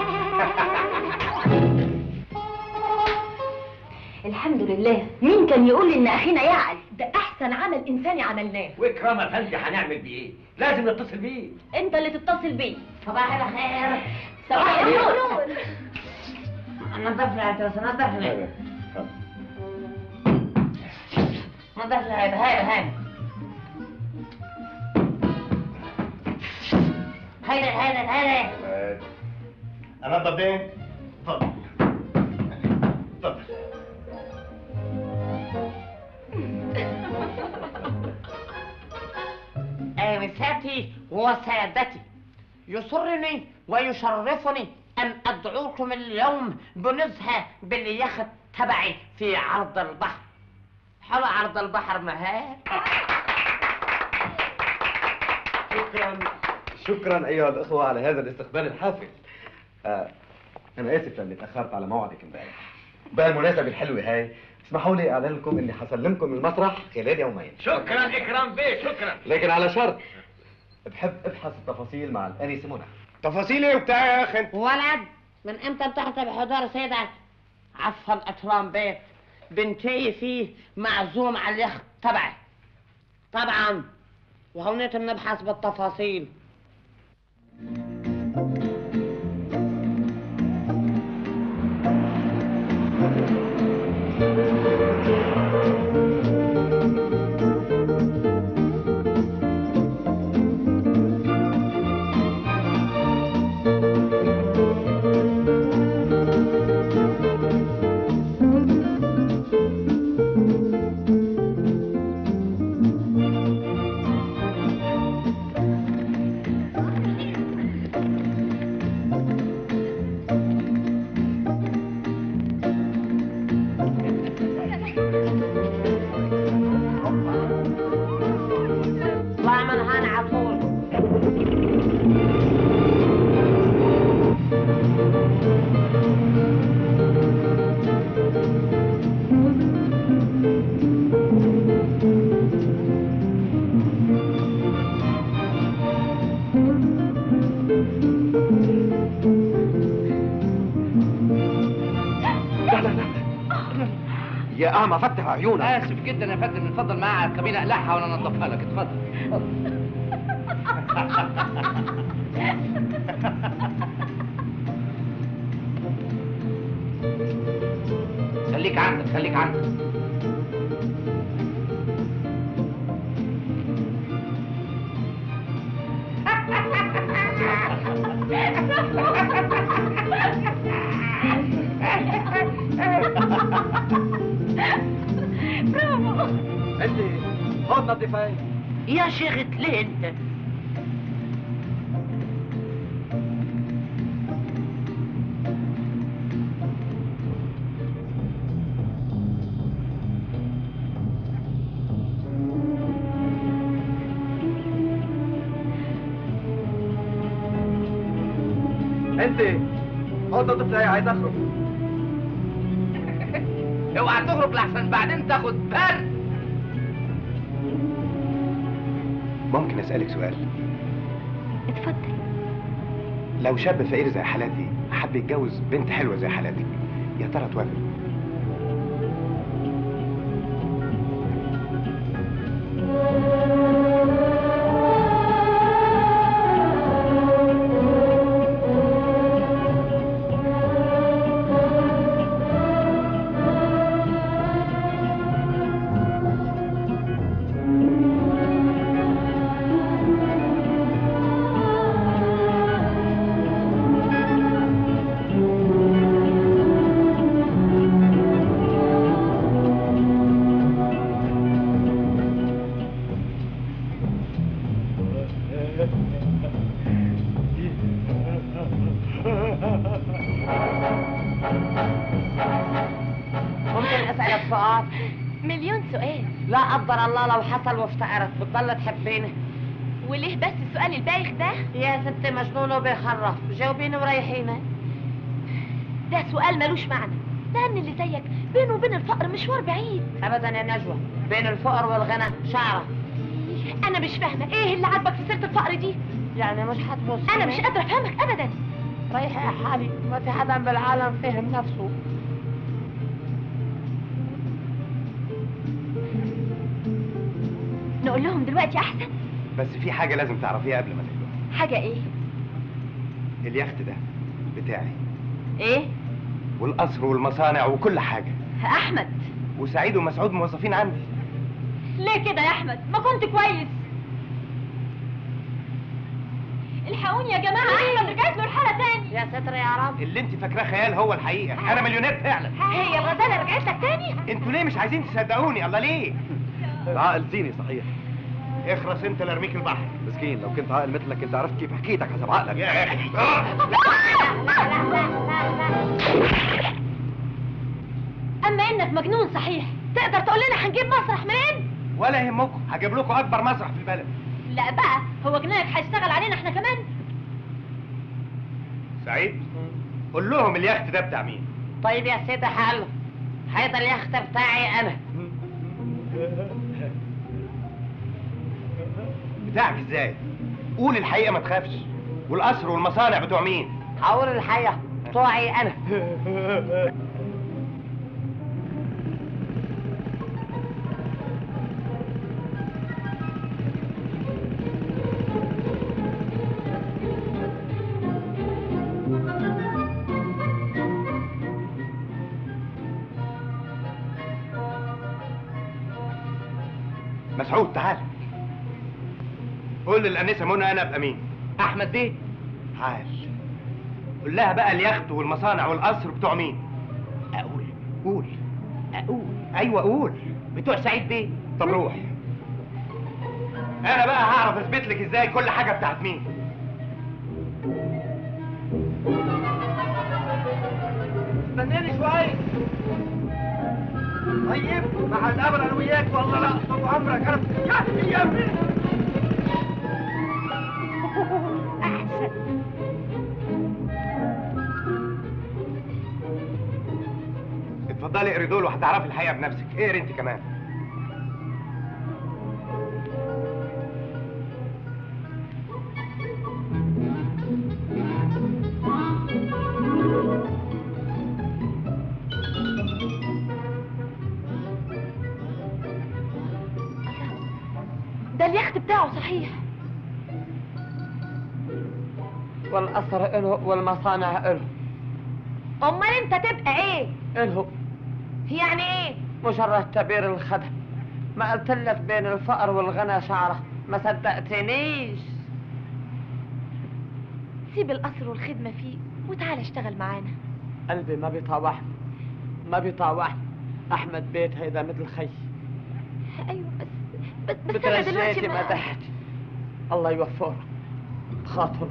S15: الحمد لله مين كان يقول ان اخينا يعقل ده احسن عمل انساني عملناه
S2: واكرام افندي هنعمل بيه ايه؟ لازم نتصل بيه
S15: انت اللي تتصل بيه
S13: صباح الخير
S15: صباح النور
S13: نظف لي عدرس نظف لي نظف لي هيدا هيدا هيدا هيدا هيدا هيدا
S9: انضف ايه؟ اتفضل اتفضل
S13: آنساتي وسادتي يسرني ويشرفني أن أدعوكم اليوم بنزهة باليخت تبعي في عرض البحر حلو عرض البحر ما هيك
S17: شكرا شكرا ايها الاخوه على هذا الاستقبال الحافل آه انا اسف لاني اتاخرت على موعدك امبارح بقى المناسبه الحلوه هاي اسمحوا لي اعلن لكم اني حسلمكم المسرح خلال يومين
S2: شكرا اكرام بيه شكرا
S17: لكن على شرط بحب ابحث التفاصيل مع الانسه منى
S9: تفاصيل ايه وبتاع يا اخي انت
S13: ولد من امتى بتحسب حضور سيدك عفوا اكرام بيت بنتي فيه معزوم على اليخت تبعي طبعا وهونيت بنبحث بالتفاصيل اطلع من هون على طول
S9: يا اعمى فتح عيونك
S3: اسف جدا يا فندم اتفضل معايا الكابينه اقلعها وانا انضفها لك اتفضل خليك عندك خليك عندك
S1: برافو انت خد نظيفين
S13: يا شيخة ليه انت
S1: انت خد نظيفين عايز اخرج
S3: اوعى تخرج لحسن بعدين تاخد برد
S9: ممكن اسالك سؤال
S10: اتفضل
S9: لو شاب فقير زي حالاتي حب يتجوز بنت حلوه زي حالاتك يا ترى توافق
S13: ممكن اسألك سؤال
S10: مليون سؤال
S13: لا قدر الله لو حصل وافتقرت بتضل تحبيني
S10: وليه بس السؤال البايخ ده
S13: يا ستي مجنون وبيخرف جاوبيني وريحيني
S10: ده سؤال ملوش معنى لان اللي زيك بينه وبين الفقر مشوار بعيد
S13: ابدا يا نجوى بين الفقر والغنى شعره
S10: انا مش فاهمه ايه اللي عاجبك في سيره الفقر دي
S13: يعني مش هتبص
S10: انا مش قادره افهمك ابدا
S13: ريحي يا حالي ما في حدا بالعالم فهم نفسه
S10: نقول لهم دلوقتي احسن
S9: بس في حاجه لازم تعرفيها قبل ما تقولي
S10: حاجه ايه
S9: اليخت ده بتاعي
S10: ايه
S9: والقصر والمصانع وكل حاجه
S10: احمد
S9: وسعيد ومسعود موظفين عندي
S10: ليه كده يا احمد ما كنت كويس الحقوني يا جماعه احمد رجعت له الحاله تاني
S13: يا ستر يا رب
S9: اللي انت فاكراه خيال هو الحقيقه انا مليونير فعلا
S10: هي الغزاله رجعت لك تاني
S9: انتوا ليه مش عايزين تصدقوني الله ليه
S17: العقل زيني صحيح
S9: اخرس انت لارميك البحر
S17: مسكين لو كنت عاقل مثلك كنت عرفت كيف حكيتك حسب عقلك
S9: يا اخي
S10: اما انك مجنون صحيح تقدر تقول لنا هنجيب مسرح منين
S9: ولا يهمكم هجيب لكم اكبر مسرح في البلد
S10: لا بقى هو جناك هيشتغل علينا احنا كمان
S9: سعيد قول لهم اليخت ده بتاع مين
S13: طيب يا سيدي حقله هيدا اليخت بتاعي انا
S9: بتاعك ازاي قول الحقيقه ما تخافش والقصر والمصانع بتوع مين
S13: هقول الحقيقة بتوعي انا
S9: مسعود تعال قول للانسه منى انا ابقى مين
S3: احمد بيه
S9: تعال قول لها بقى اليخت والمصانع والقصر بتوع مين
S3: اقول
S9: قول
S3: اقول
S9: ايوه قول
S3: بتوع سعيد بيه
S9: طب روح انا بقى هعرف اثبت لك ازاي كل حاجه بتاعت مين
S1: استناني شوي طيب ما هنتقابل انا وياك والله لا طول عمرك انا يا يا
S9: اتفضلي اقري دول وهتعرفي الحقيقه بنفسك اقري انت كمان
S10: ده اليخت بتاعه صحيح
S16: والقصر إله والمصانع إله
S10: امال انت تبقى ايه
S16: إله
S10: يعني ايه
S16: مجرد تبير الخدم ما قلت لك بين الفقر والغنى شعره ما صدقتنيش
S10: سيب القصر والخدمة فيه وتعال اشتغل معانا
S16: قلبي ما بيطاوعني ما بيطاوعني احمد بيت هيدا مثل خي
S10: ايوه بس بس, بس انا دلوقتي
S16: بترجيتي
S10: ما-
S16: مدحتي الله يوفقك خاطر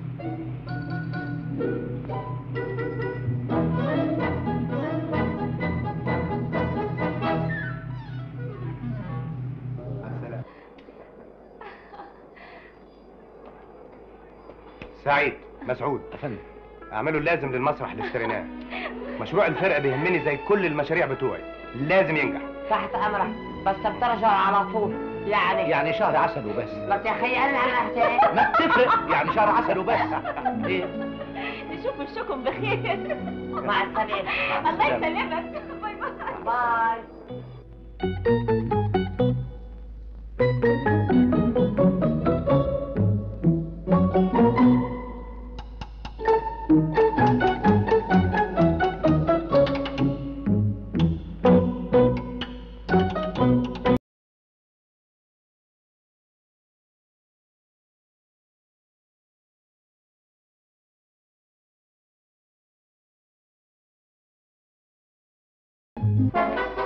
S9: سعيد مسعود
S3: افندم
S9: اعملوا اللازم للمسرح اللي اشتريناه مشروع الفرقه بيهمني زي كل المشاريع بتوعي لازم ينجح
S16: تحت امرك بس بترجع على طول يعني
S3: يعني شهر عسل وبس
S16: بس يا اخي انا انا احتاج
S3: ما بتفرق يعني شهر عسل وبس ايه
S10: نشوف وشكم بخير
S16: مع السلامه
S10: الله يسلمك باي باي
S16: باي
S10: Thank you.